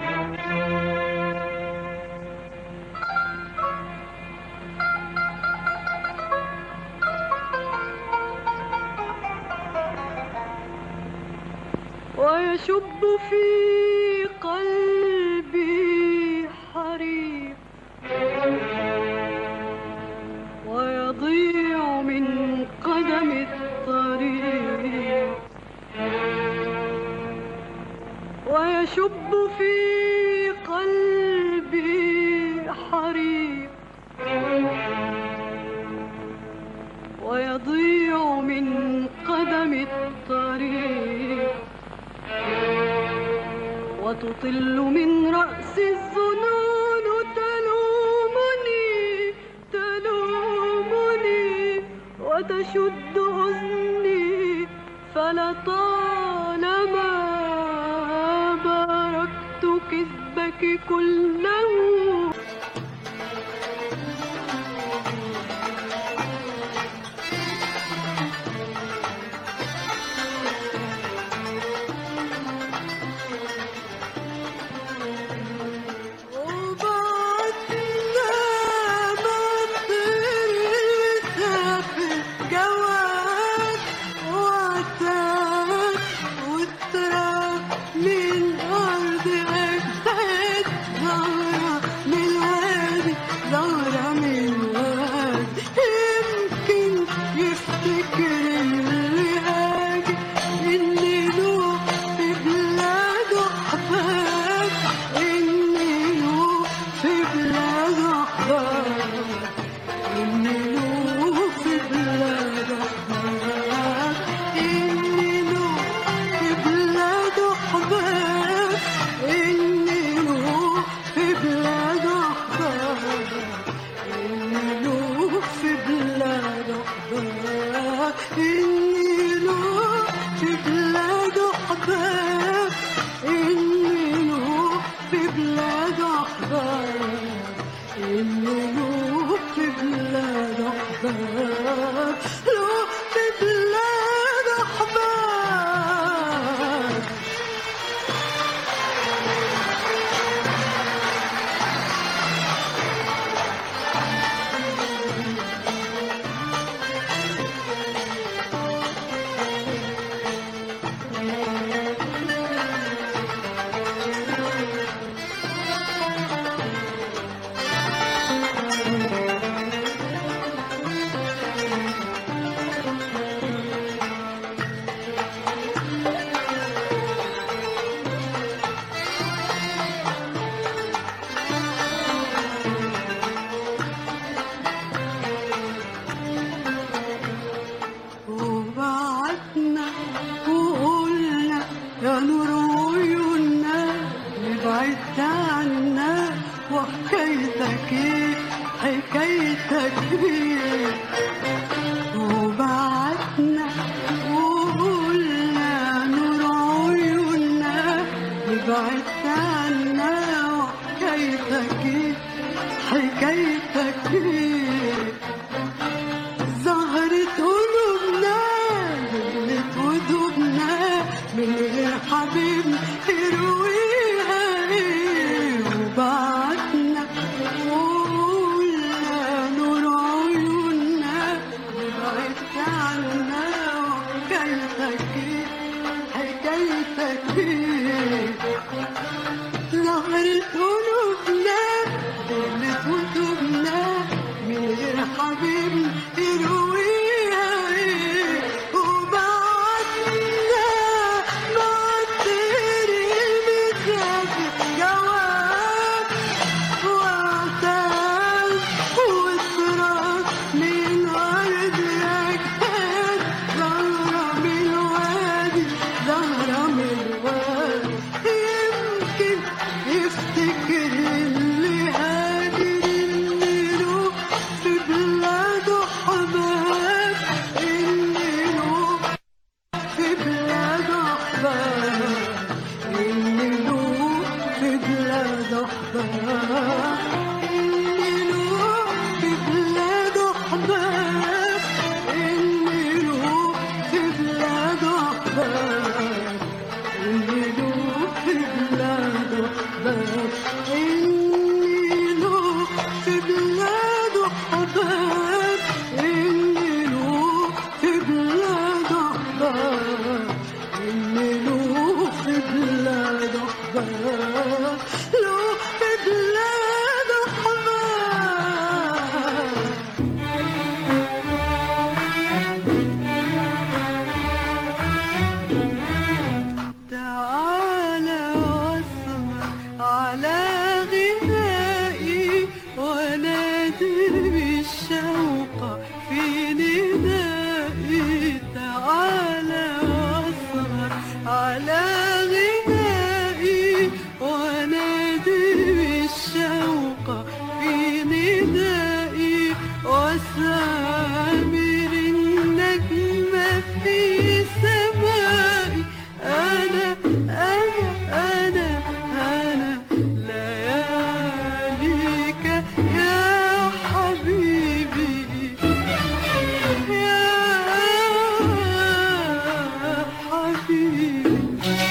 ويشب في قلبي حريق ويضيع من قدم الطريق ويشب في قلبي حريق ويضيع من قدم الطريق وتطل من رأس الظنون تلومني تلومني وتشد أذني فلطالما باركت كذبك كله وبعدنا مطرتها في الجواد وعتاب وتراب من أرض أجداد زهرة من الوادي زهرة من الوادي يمكن يفتكر اللي هاجي إني له في بلاده أحباب إني له في بلاده أحباب إني له في بلاده أحباب إني له في بلاده أحباب إني له في بلاده أحباب إني له في بلاده أحباب إني له في بلاده أحباب إني له في بلاده أحباب إني له في بلاده أحباب له في بلاده أحباب إن له في بلاد أحباب إن له في بلاد أحباب له في بلاد أحباب تعالى واسمع على غنائي ونادي بالشوق في ندائي تعالى واسمع على غنائي ونادي بالشوق في ندائي وسامر النجم في سمائي أنا أنا أنا أنا لياليك يا حبيبي يا حبيبي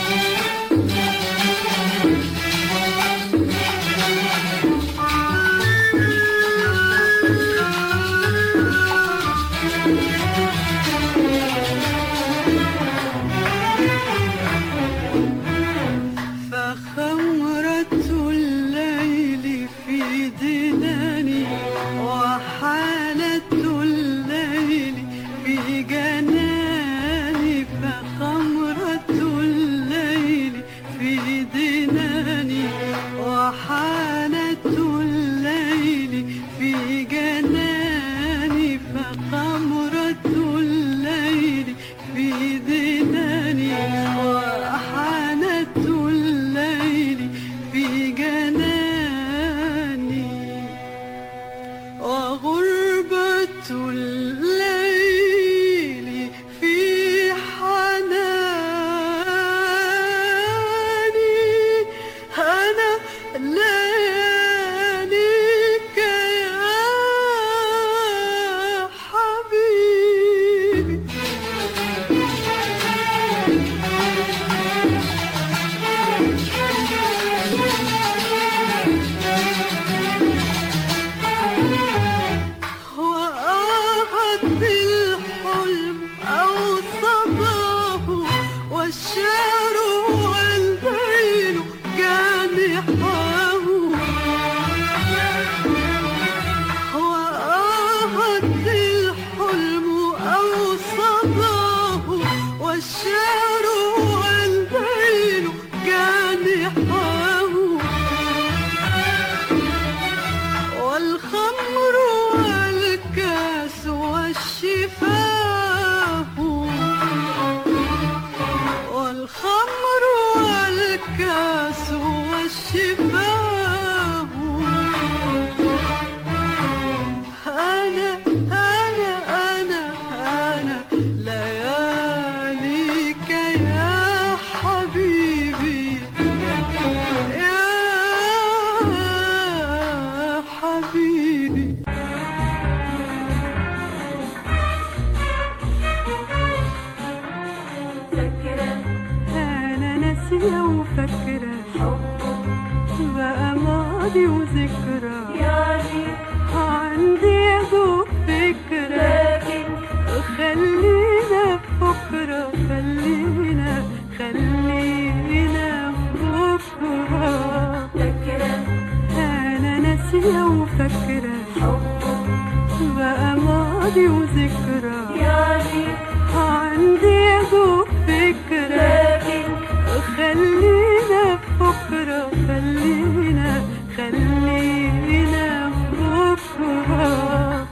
فخمرة الليل في دناني وحالة الليل في جناني فخمرة الليل في دناني وحالة الليل في جناني فخمرة الليل في دناني وحانة الليل في جناني وغربة الليل في حناني أنا لياليك يا حبيبي وأعد الحلم أو صباه والشعر والليل جانحاه وأعد الحلم أو صباه والشعر والليل جانحاه والخمر والكاس والشفاه والخمر والكاس والشفاه أنا أنا أنا أنا لياليك يا حبيبي يا حبيبي فاكرة أنا ناسية وفاكرة بقى ماضي وذكرى يعني عندي يا دوب فكرة لكن خلينا بكرة خلينا خلينا بكرة فاكرة أنا ناسية وفاكرة بقى ماضي وذكرى يعني عندي يا دوب فكرة لكن خلينا بكرة خلينا خلينا بكرة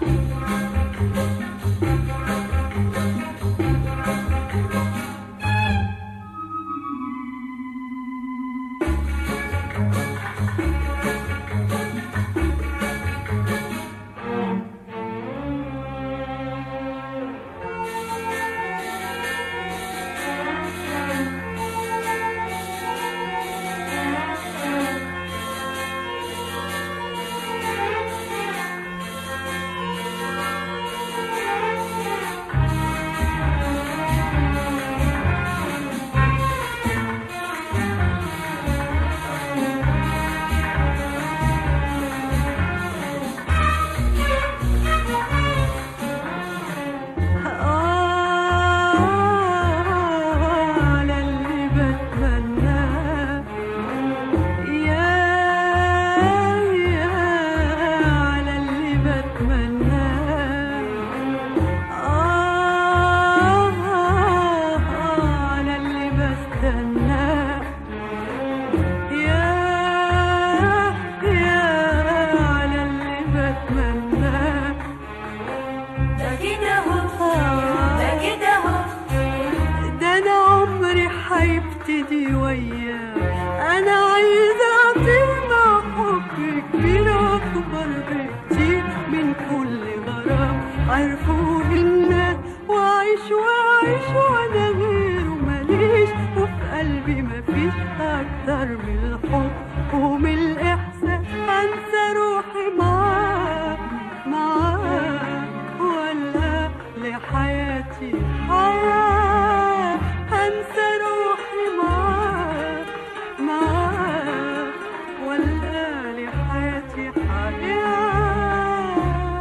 وياه انا عايزه اطير مع حب كبير اكبر بكتير من كل غرام عرفوه الناس واعيش واعيش وانا غيره ماليش وفي قلبي مفيش اكتر من الحب ومن الاحساس انسى روحي معاك معاك ولا لحياتي حياة انسى روحي معاك معاك ولا لحياتي حياة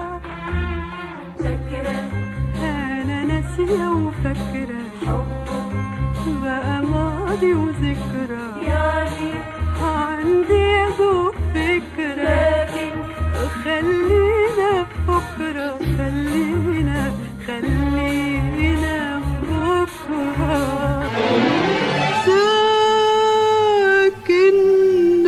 فاكرة انا ناسية وفاكرة حبك بقى ماضي وذكرى يعني عندي جو فكرة لكن خلينا في بكرة خلينا خلينا في بكرة ساكن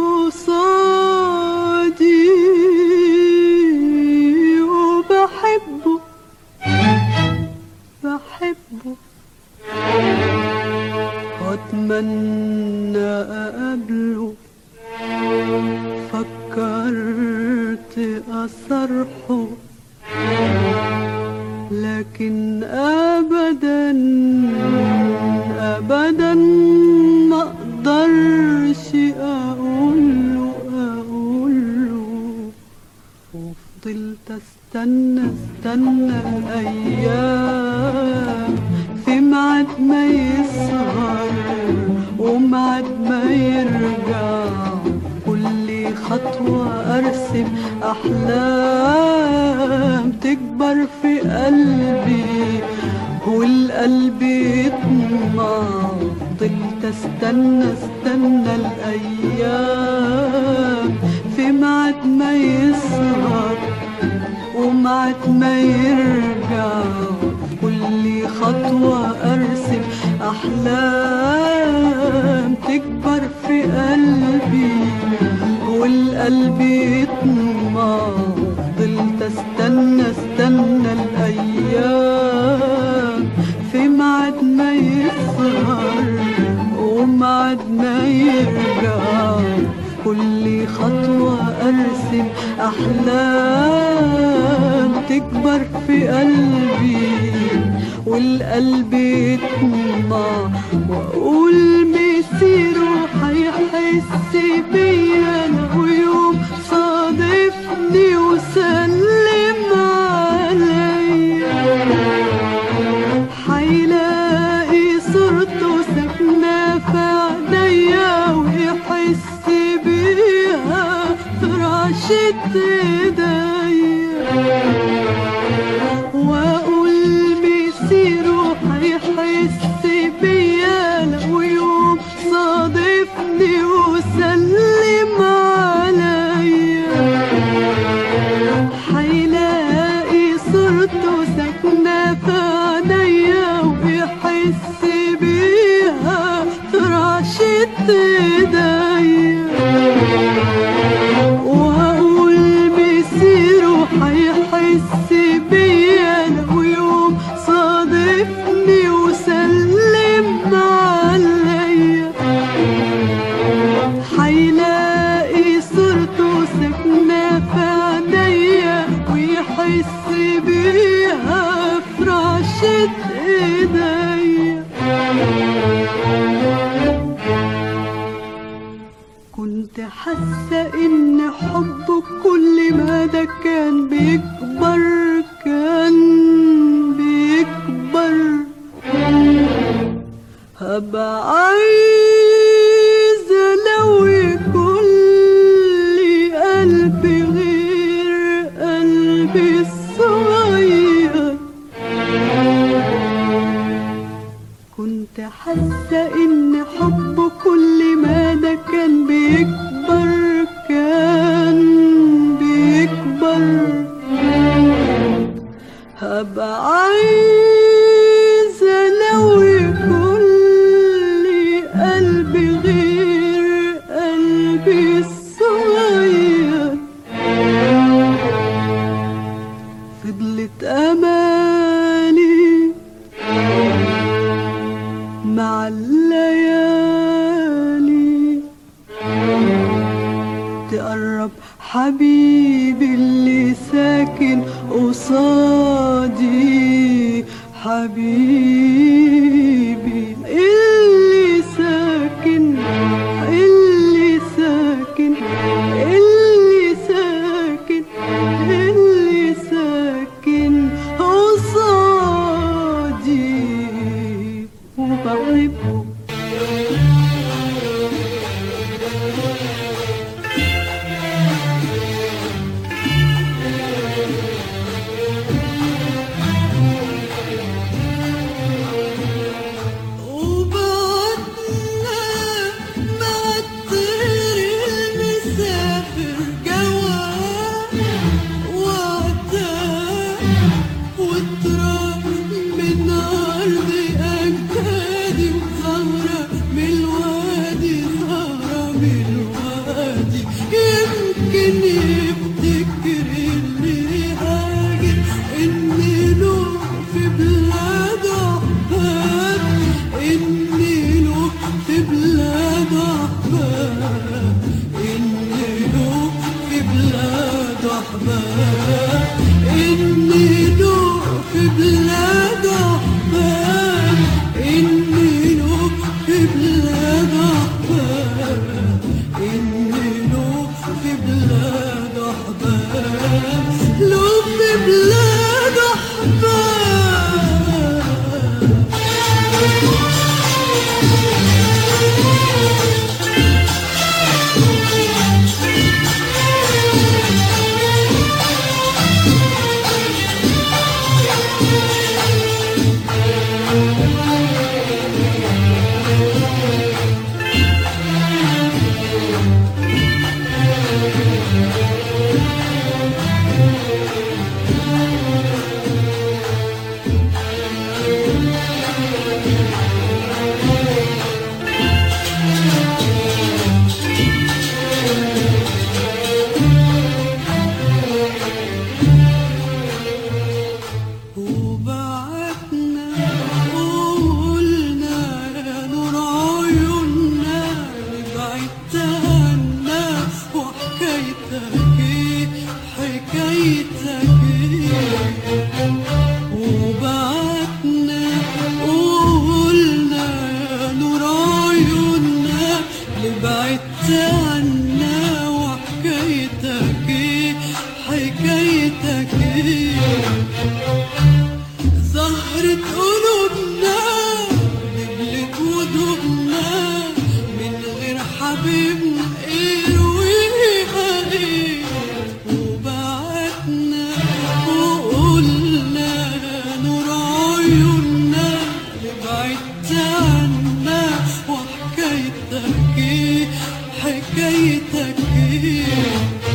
قصادي وبحبه بحبه واتمنى اقابله فكرت اصرحه لكن ابدا ابدا ما اقدرش اقوله اقوله وفضلت استنى استنى الايام في ميعاد ما يسهر وميعاد ما يرجع كل خطوة ارسم احلام تكبر في قلبي والقلب يطمع فضلت استنى استنى الايام في ميعاد ما يسهر ومعد ما يرجع كل خطوة أرسم أحلام تكبر في قلبي والقلب يطمع فضلت استنى استنى الأيام في ميعاد ما يسهر ومعد ما يرجع كل خطوة أرسم أحلام تكبر في قلبي والقلب يطمع وأقول مسيره هيحس بيا لو يوم صادفني وسلم عليا حيلاقي صورته ساكنة في عينيا ويحس بيها في رعشة ايديا واقول مسيره هيحس بيا لو يوم صادفني وسلم عليا حيلاقي صورته ساكنة في عينيا ويحس بيها في رعشة ايديا وهقول مسيره هيحس بيا لو يوم صادفني وسلم عليا حيلاقي صورته ساكنة في عينيا ويحس بيها في رعشة ايديا كنت حاسة ان حبه كل ما ده كان بيكبر كان بيكبر هبقى عايزة لو يكون لي قلب غير قلبي الصغير كنت حاسة ان حبه كل ما ده كان بيكبر كان بيكبر هبقى عايزة لو يكون لي قلب غير قلبي الصغير فضلت أماني مع الليالي حبيبي اللي ساكن قصادي حبيبي اللي ساكن اللي ساكن اللي ساكن اللي ساكن قصادي وبحبه وبعدنا مع الطير المسافر جواه وعداه والتراب من أرض أجدادي وزهرة من الوادي زهرة من الوادي يمكن يفتكر اللي هاجر إني له في بلاد أحباب إني له في بلاد أحباب إني له في بلاد أحباب إني له في بلاد أحباب إني له في بلاد أحباب إني له في بلاد أحباب له في بلاد أحباب وبعتنا وقلنا يا نور عيوننا بعدت عنا وحكايتك ايه حكايتك ايه وبعتنا وقلنا يا نور عيوننا اللي بعدت عنا وحكايتك ايه حكايتك ايه زهرة قلوبنا دبلت ودوبنا من غير حبيبنا يرويها ايه وبعتنا وقلنا نور عيوننا اللي بعدت عنا وحكايتك ايه حكايتك ايه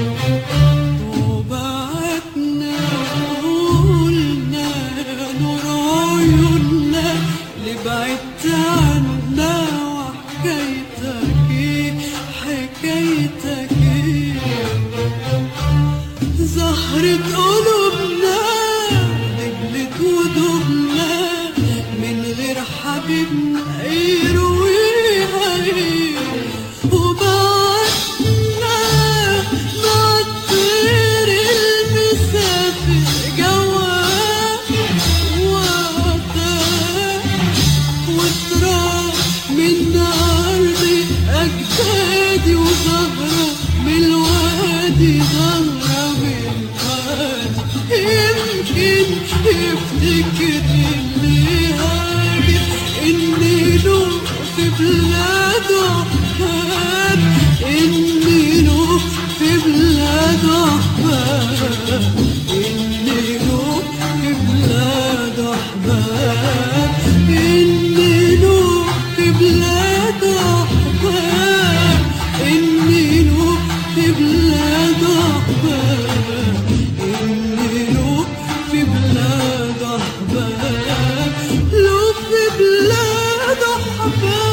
وبعتنا وقلنا يا نور عيوننا اللي بعدت عنا وحكايتك ايه حكايتك ايه زهرة قلوبنا دبلت ودوبنا من غير حبيبنا يرويها ايه وبعدنا مع الطير المسافر جواه وعداه وتراب من أرض أجدادي وزهرة من الوادي زهرة من الوادي يمكن يفتكر اللي هاجر إني له في بلاد أحباب إني له في بلاد أحباب إني له في بلاد أحباب إني له في بلاد أحباب إني له في بلاد أحباب إني له في بلاد أحباب له في بلاد أحباب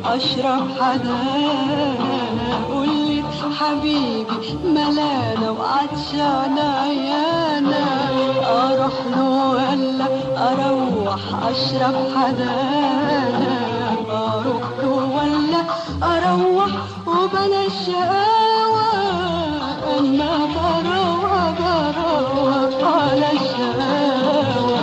اشرب حدانا قولي حبيبي ملانا وعطشانة عيانا اروح له ولا اروح اشرب حدانا اروح له ولا اروح وبلا شقاوة اما بروح بروح على الشقاوة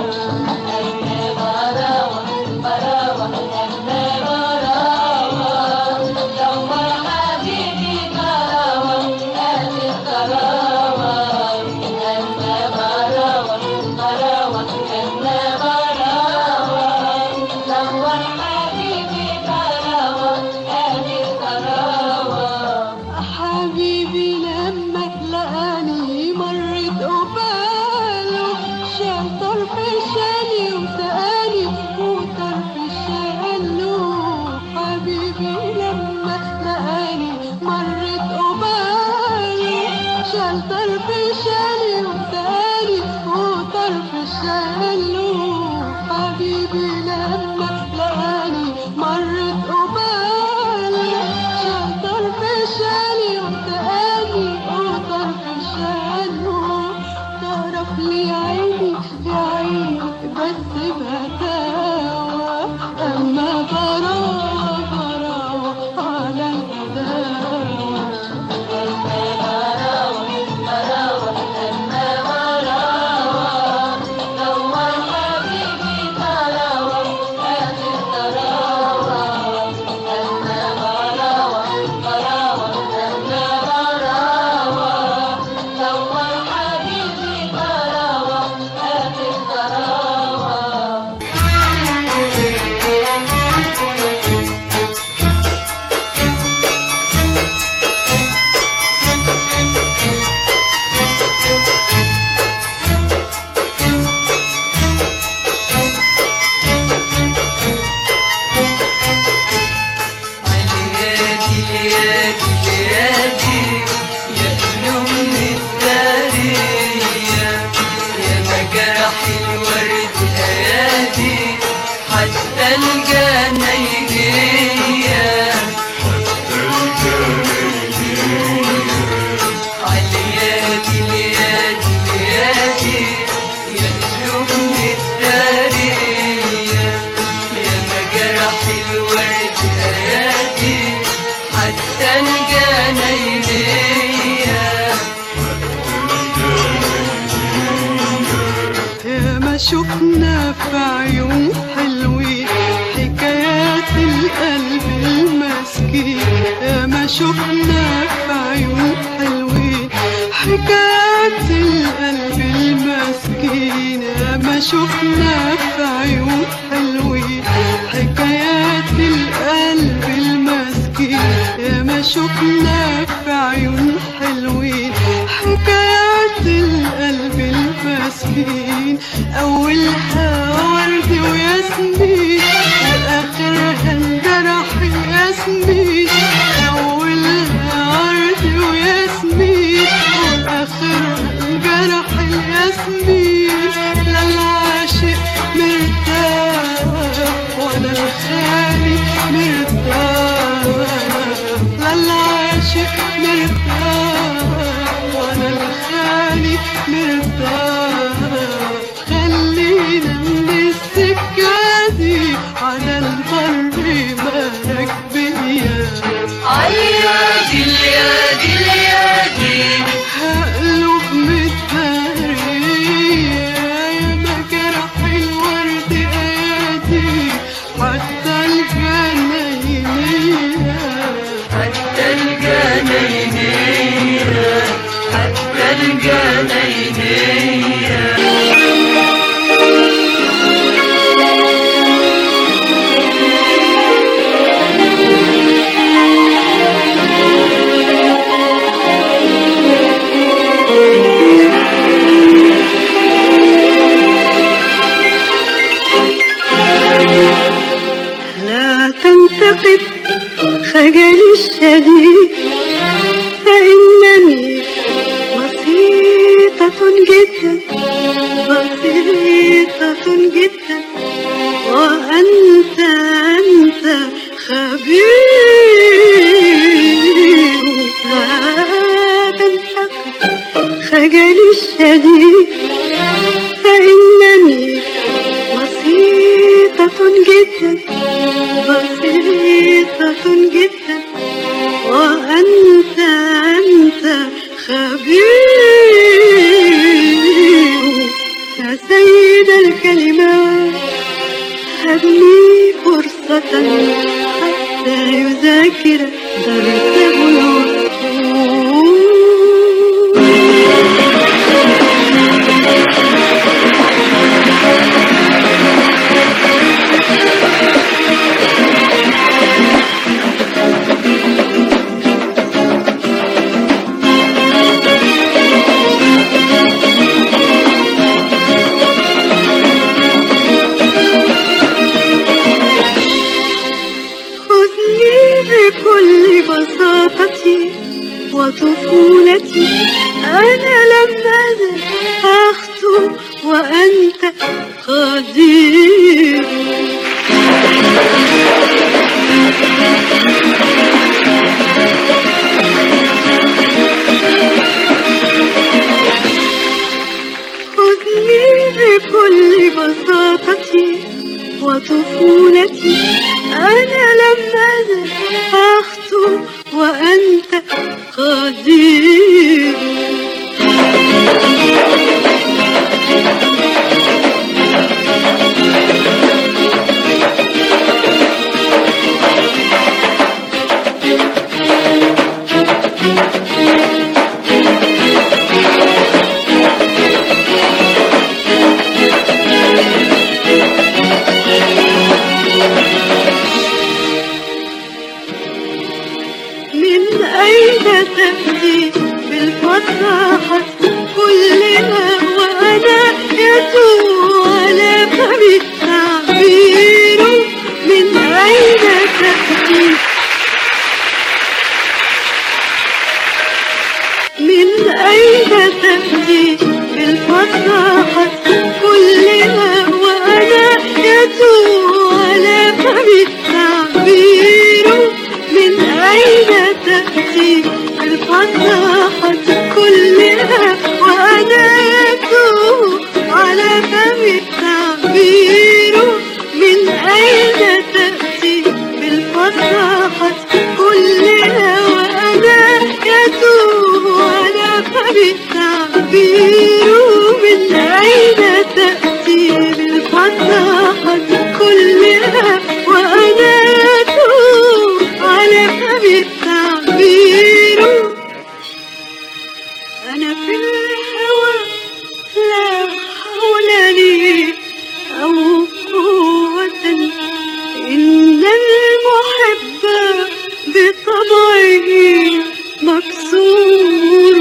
حبيبي لما لقاني مرت قباله شال طرف شالي وسقاني وطرف شاله حبيبي لما لقاني مرت قباله شال طرف شالي وسقاني وطرف شاله حبيبي لما لقاني مرت قباله شال طرف شالي وسقاني وطرف شاله طرف لي عيني يا عيني بس بهداوة أما براوة براوة على الهداوة ليادي ليادي ليادي يا قلوب الدارية يا مجرح الورد ايادي حتى الجنينية عليادي ليادي ليادي يا قلوب الدارية يا مجرح الورد ايادي حتى الجنينية يا ما شفنا في عيون حلوين حكايات القلب المسكين يا ما شفنا في عيون حلوين حكايات القلب المسكين يا ما شفنا في عيون حلوين حكايات القلب المسكين يا ما شفنا في عيون حلوين حكايات القلب المسكين أولها ورد وياسمين وآخرها انجرح ياسمين أولها ورد وياسمين وآخرها انجرح ياسمين لا العاشق مرتاح ولا الخالي مرتاح لا العاشق مرتاح ولا الخالي مرتاح خلينا من السكة دي على البر مالك بيا عليادي ليادي ليادي هقلب متدارية يا مجرح الورد ايادي حتى الجناينية حتى الجنينية حتى الجنينية لا تنتقد خجلي الشديد فإنني بسيطة جدا بسيطة جدا وأنت أنت خبيث خبير هذا الحق خجل الشديد فإنني بسيطة جدا بسيطة جدا وأنت أنت خبير يا سيد الكلمات هب لي فرصة حتى يذاكر ترتب العقول خذني بكل بساطتي وطفولتي أنا لم أزل أخطو وأنت قدير خذني بكل بساطتي وطفولتي أنا لم أزل أخطو وأنت قدير من أين تأتي بالفصاحة كلنا وأنا يسوع على فمي التعبير من أين تأتي من أين تأتي بالفصاحة كلنا وأنا يسوع على فمي التعبير من أين تأتي بالفصاحة كلنا وأنا يسوع على فمي التعبير من أين تأتي بالفصاحة كلنا وأنا يسوع على فمي التعبير من أين تأتي بالفصاحة كلنا وأنا يسوع على فمي التعبير أنا في الهوى لا حول لي أو قوة إن المحب بطبعه مكسور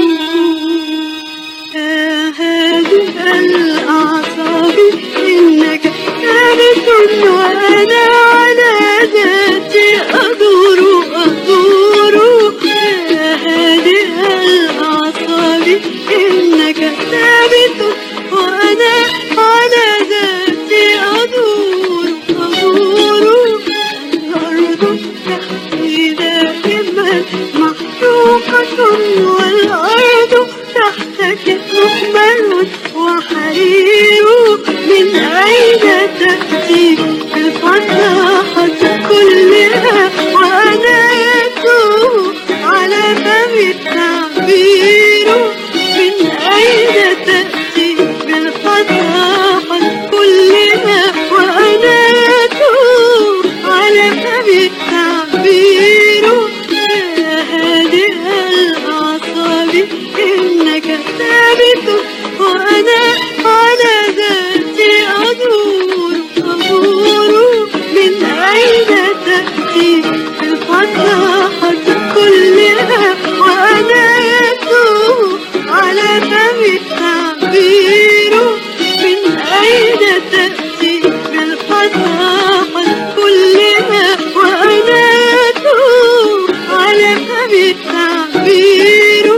يا هادئ الأعصاب إنك ثابت وأنا على ذاتي أدور أدور يا هادئ الأعصاب إنك ثابت وأنا على ذاتي أدور أدور الأرض تحتي دائما محروقة والأرض تحتك مخمر وحرير من أين تأتي الفصاحة كلها وأنا يسوع على فم التعبير من أين تأتي بالفصاحة كلها وأنا يسوع على فم التعبير يا هادئ الأعصاب إنك ثابت وأنا على ذاتي أدور أدور من أين تأتي الفصاحة كلها وأنا يسوع على فم التعبير من أين تأتي بالفصاحة كلها وأنا يسوع على فم التعبير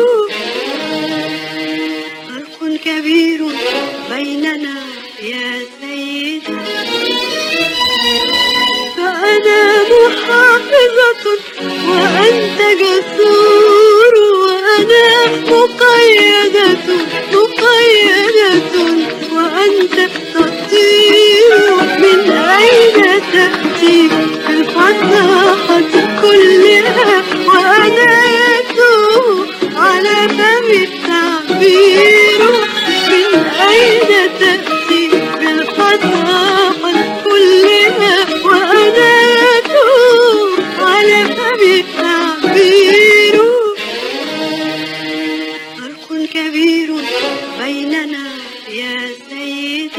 فرق كبير بيننا يا سيدي فأنا محافظ وأنت جسور وأنا مقيدة مقيدة وأنت تطير من أين تأتي في الفصاحة كلها وأنا يتوه على فم التعبير من أين تأتي في الفصاحة كلها وأنا يتوه على فم التعبير فرق كبير بيننا يا سيدي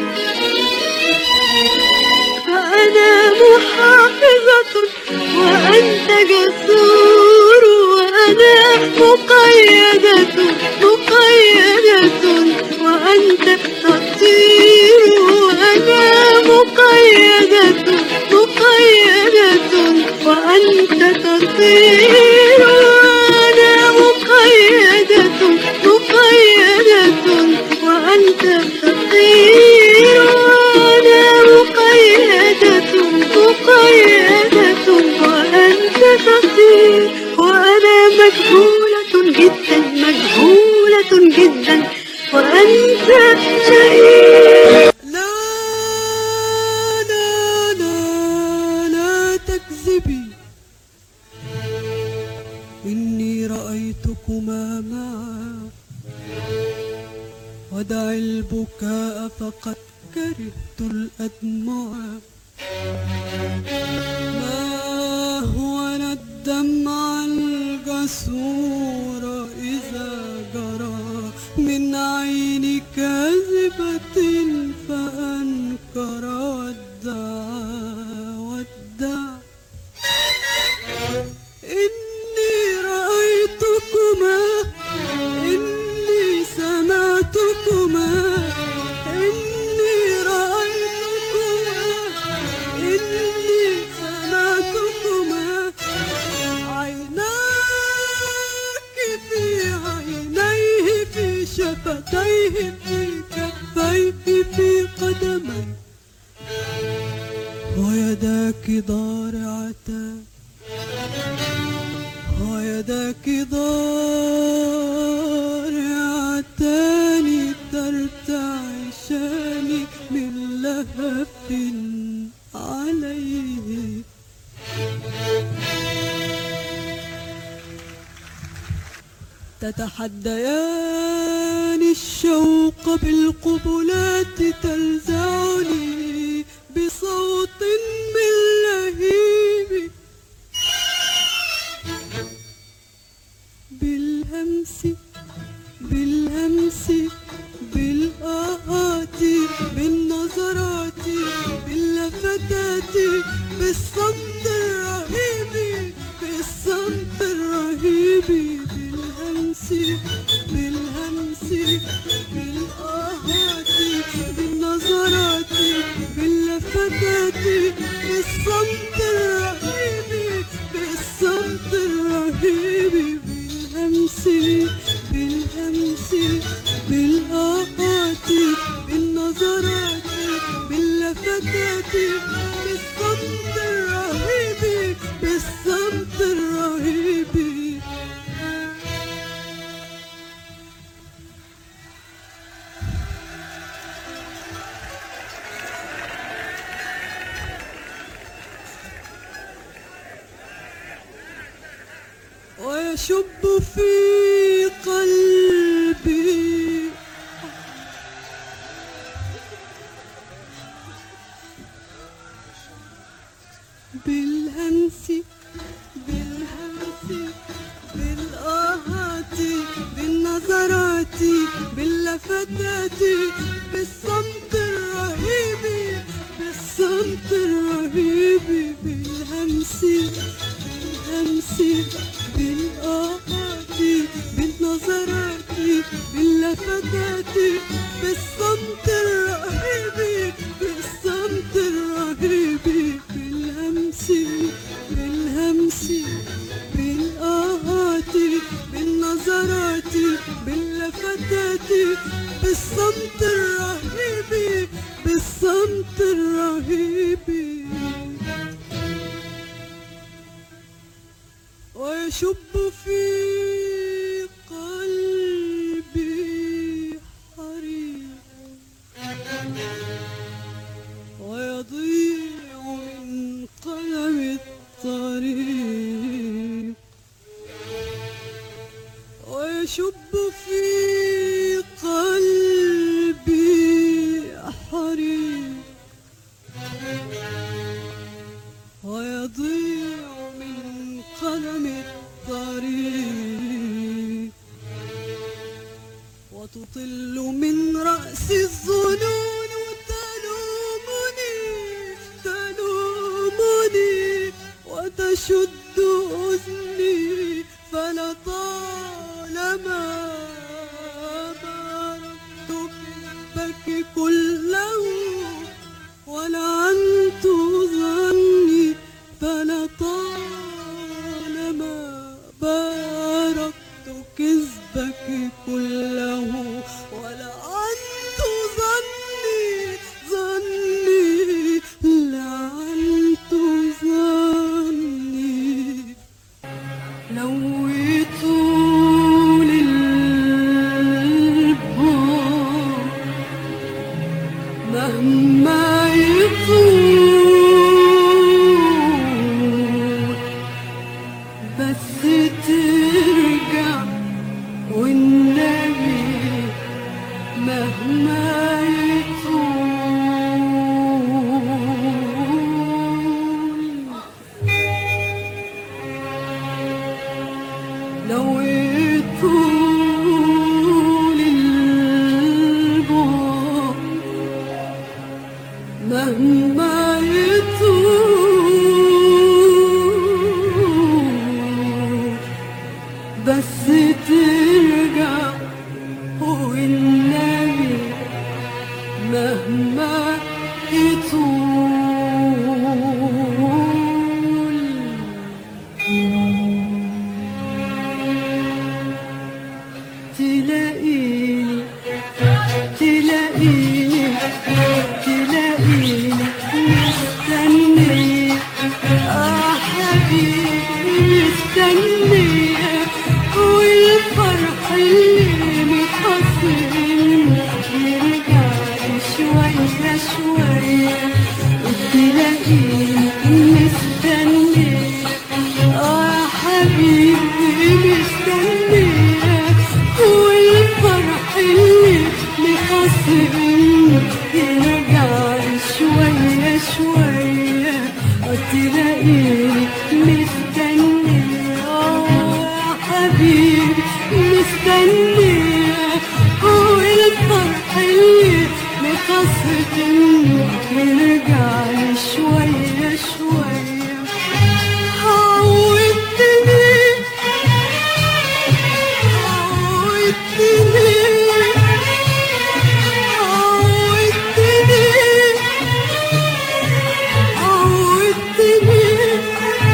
فأنا محافظة وأنت جسور وأنا مقيدة مقيدة وأنت تطير وأنا مقيدة مقيدة وأنت تطير وأنا مقيدة مقيدة وأنت تطير وأنا مقيدة مقيدة وأنت تطير وأنا مجهولة جدا مجهولة جدا وأنت شهيد لا لا لا لا تكذبي إني رأيتكما معا ودع البكاء فقد كرهت الأدمع ما هو الدمع الجسور إذا جرى من عين كاذبة فأنكر ودعا ودعا إني رأيتكما إني سمعتكما إني رأيتكما إني سمعتكما عيناك في عينيه في شفتيه في كفيه في قدميه ويداك ضارعتان ويداك ضارعتان ترتعشان من لهف عليه تتحديان الشوق بالقبلات تلزعني بصوت من لهيب بالهمس بالهمس بالآهات بالنظرات باللفتات بالصمت الرهيب بالصمت الرهيب بالهمس بالهمس بالآهات بالنظرات باللفتات بالصمت الرهيب بالصمت الرهيب بالهمس بالهمس بالآهات بالنظرات باللفتات بالصمت الرهيب بالصمت الرهيب ويشب في قلبي بالهمس بالهمس بالآهات بالنظرات باللفتات بالصمت الرهيب بالصمت الرهيب بالهمس بالهمس بالآهات بالنظرات باللفتات بالصمت الرهيب بالصمت الرهيب بالهمس بالهمس بالآهات بالنظرات باللفتات بالصمت الرهيب بالصمت الرهيب ويشب في قلبي حريق ويضيع من قلم الطريق ويشب في قلبي حريق ويضيع من قلم الطريق وتطل من رأس الظنون تلومني تلومني وتشد أذني فلطالما باركت كذبك كله ولعنت ظني فلطالما باركت كذبك كله ولعنت ظني ظني لعنت ظني لويت للبعد مهما يطول بس ترجع والنبي مهما يطول لو يطول البعد مهما يطول بس ترجع والنبي مهما يطول تلاقيني تلاقيني تلاقيني مستنية آه حبيبي مستنية والفرح اللي متحصل يرجع شوية شوية تلاقيني مستنية آه حبيبي مستنية والفرح اللي مخصم يرجع شوية شوية تلاقيني مستنية آه حبيبي مستنية والفرح اللي مخصم يرجع شوية شوية عودتني عودتني عودتني عودتني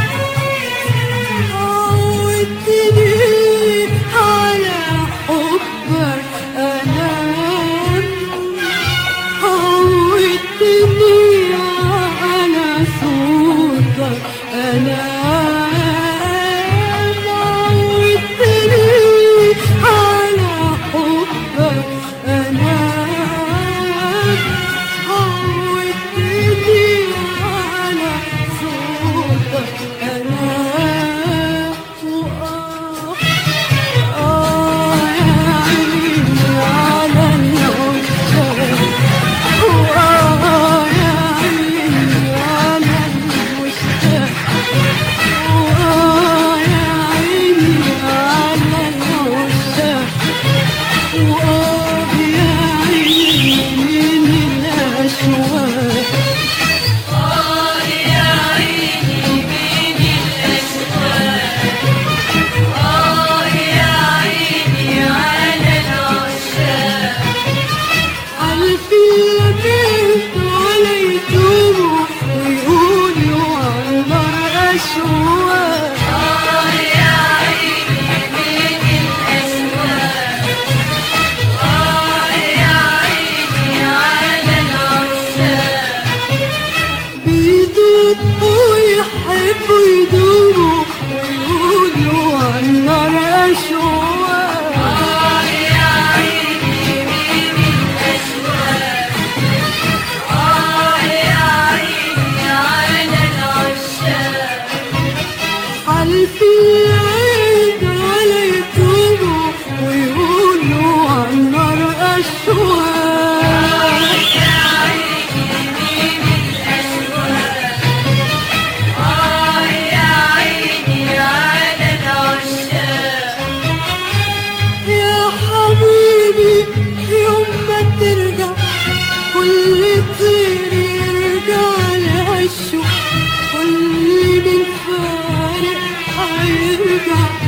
يرجع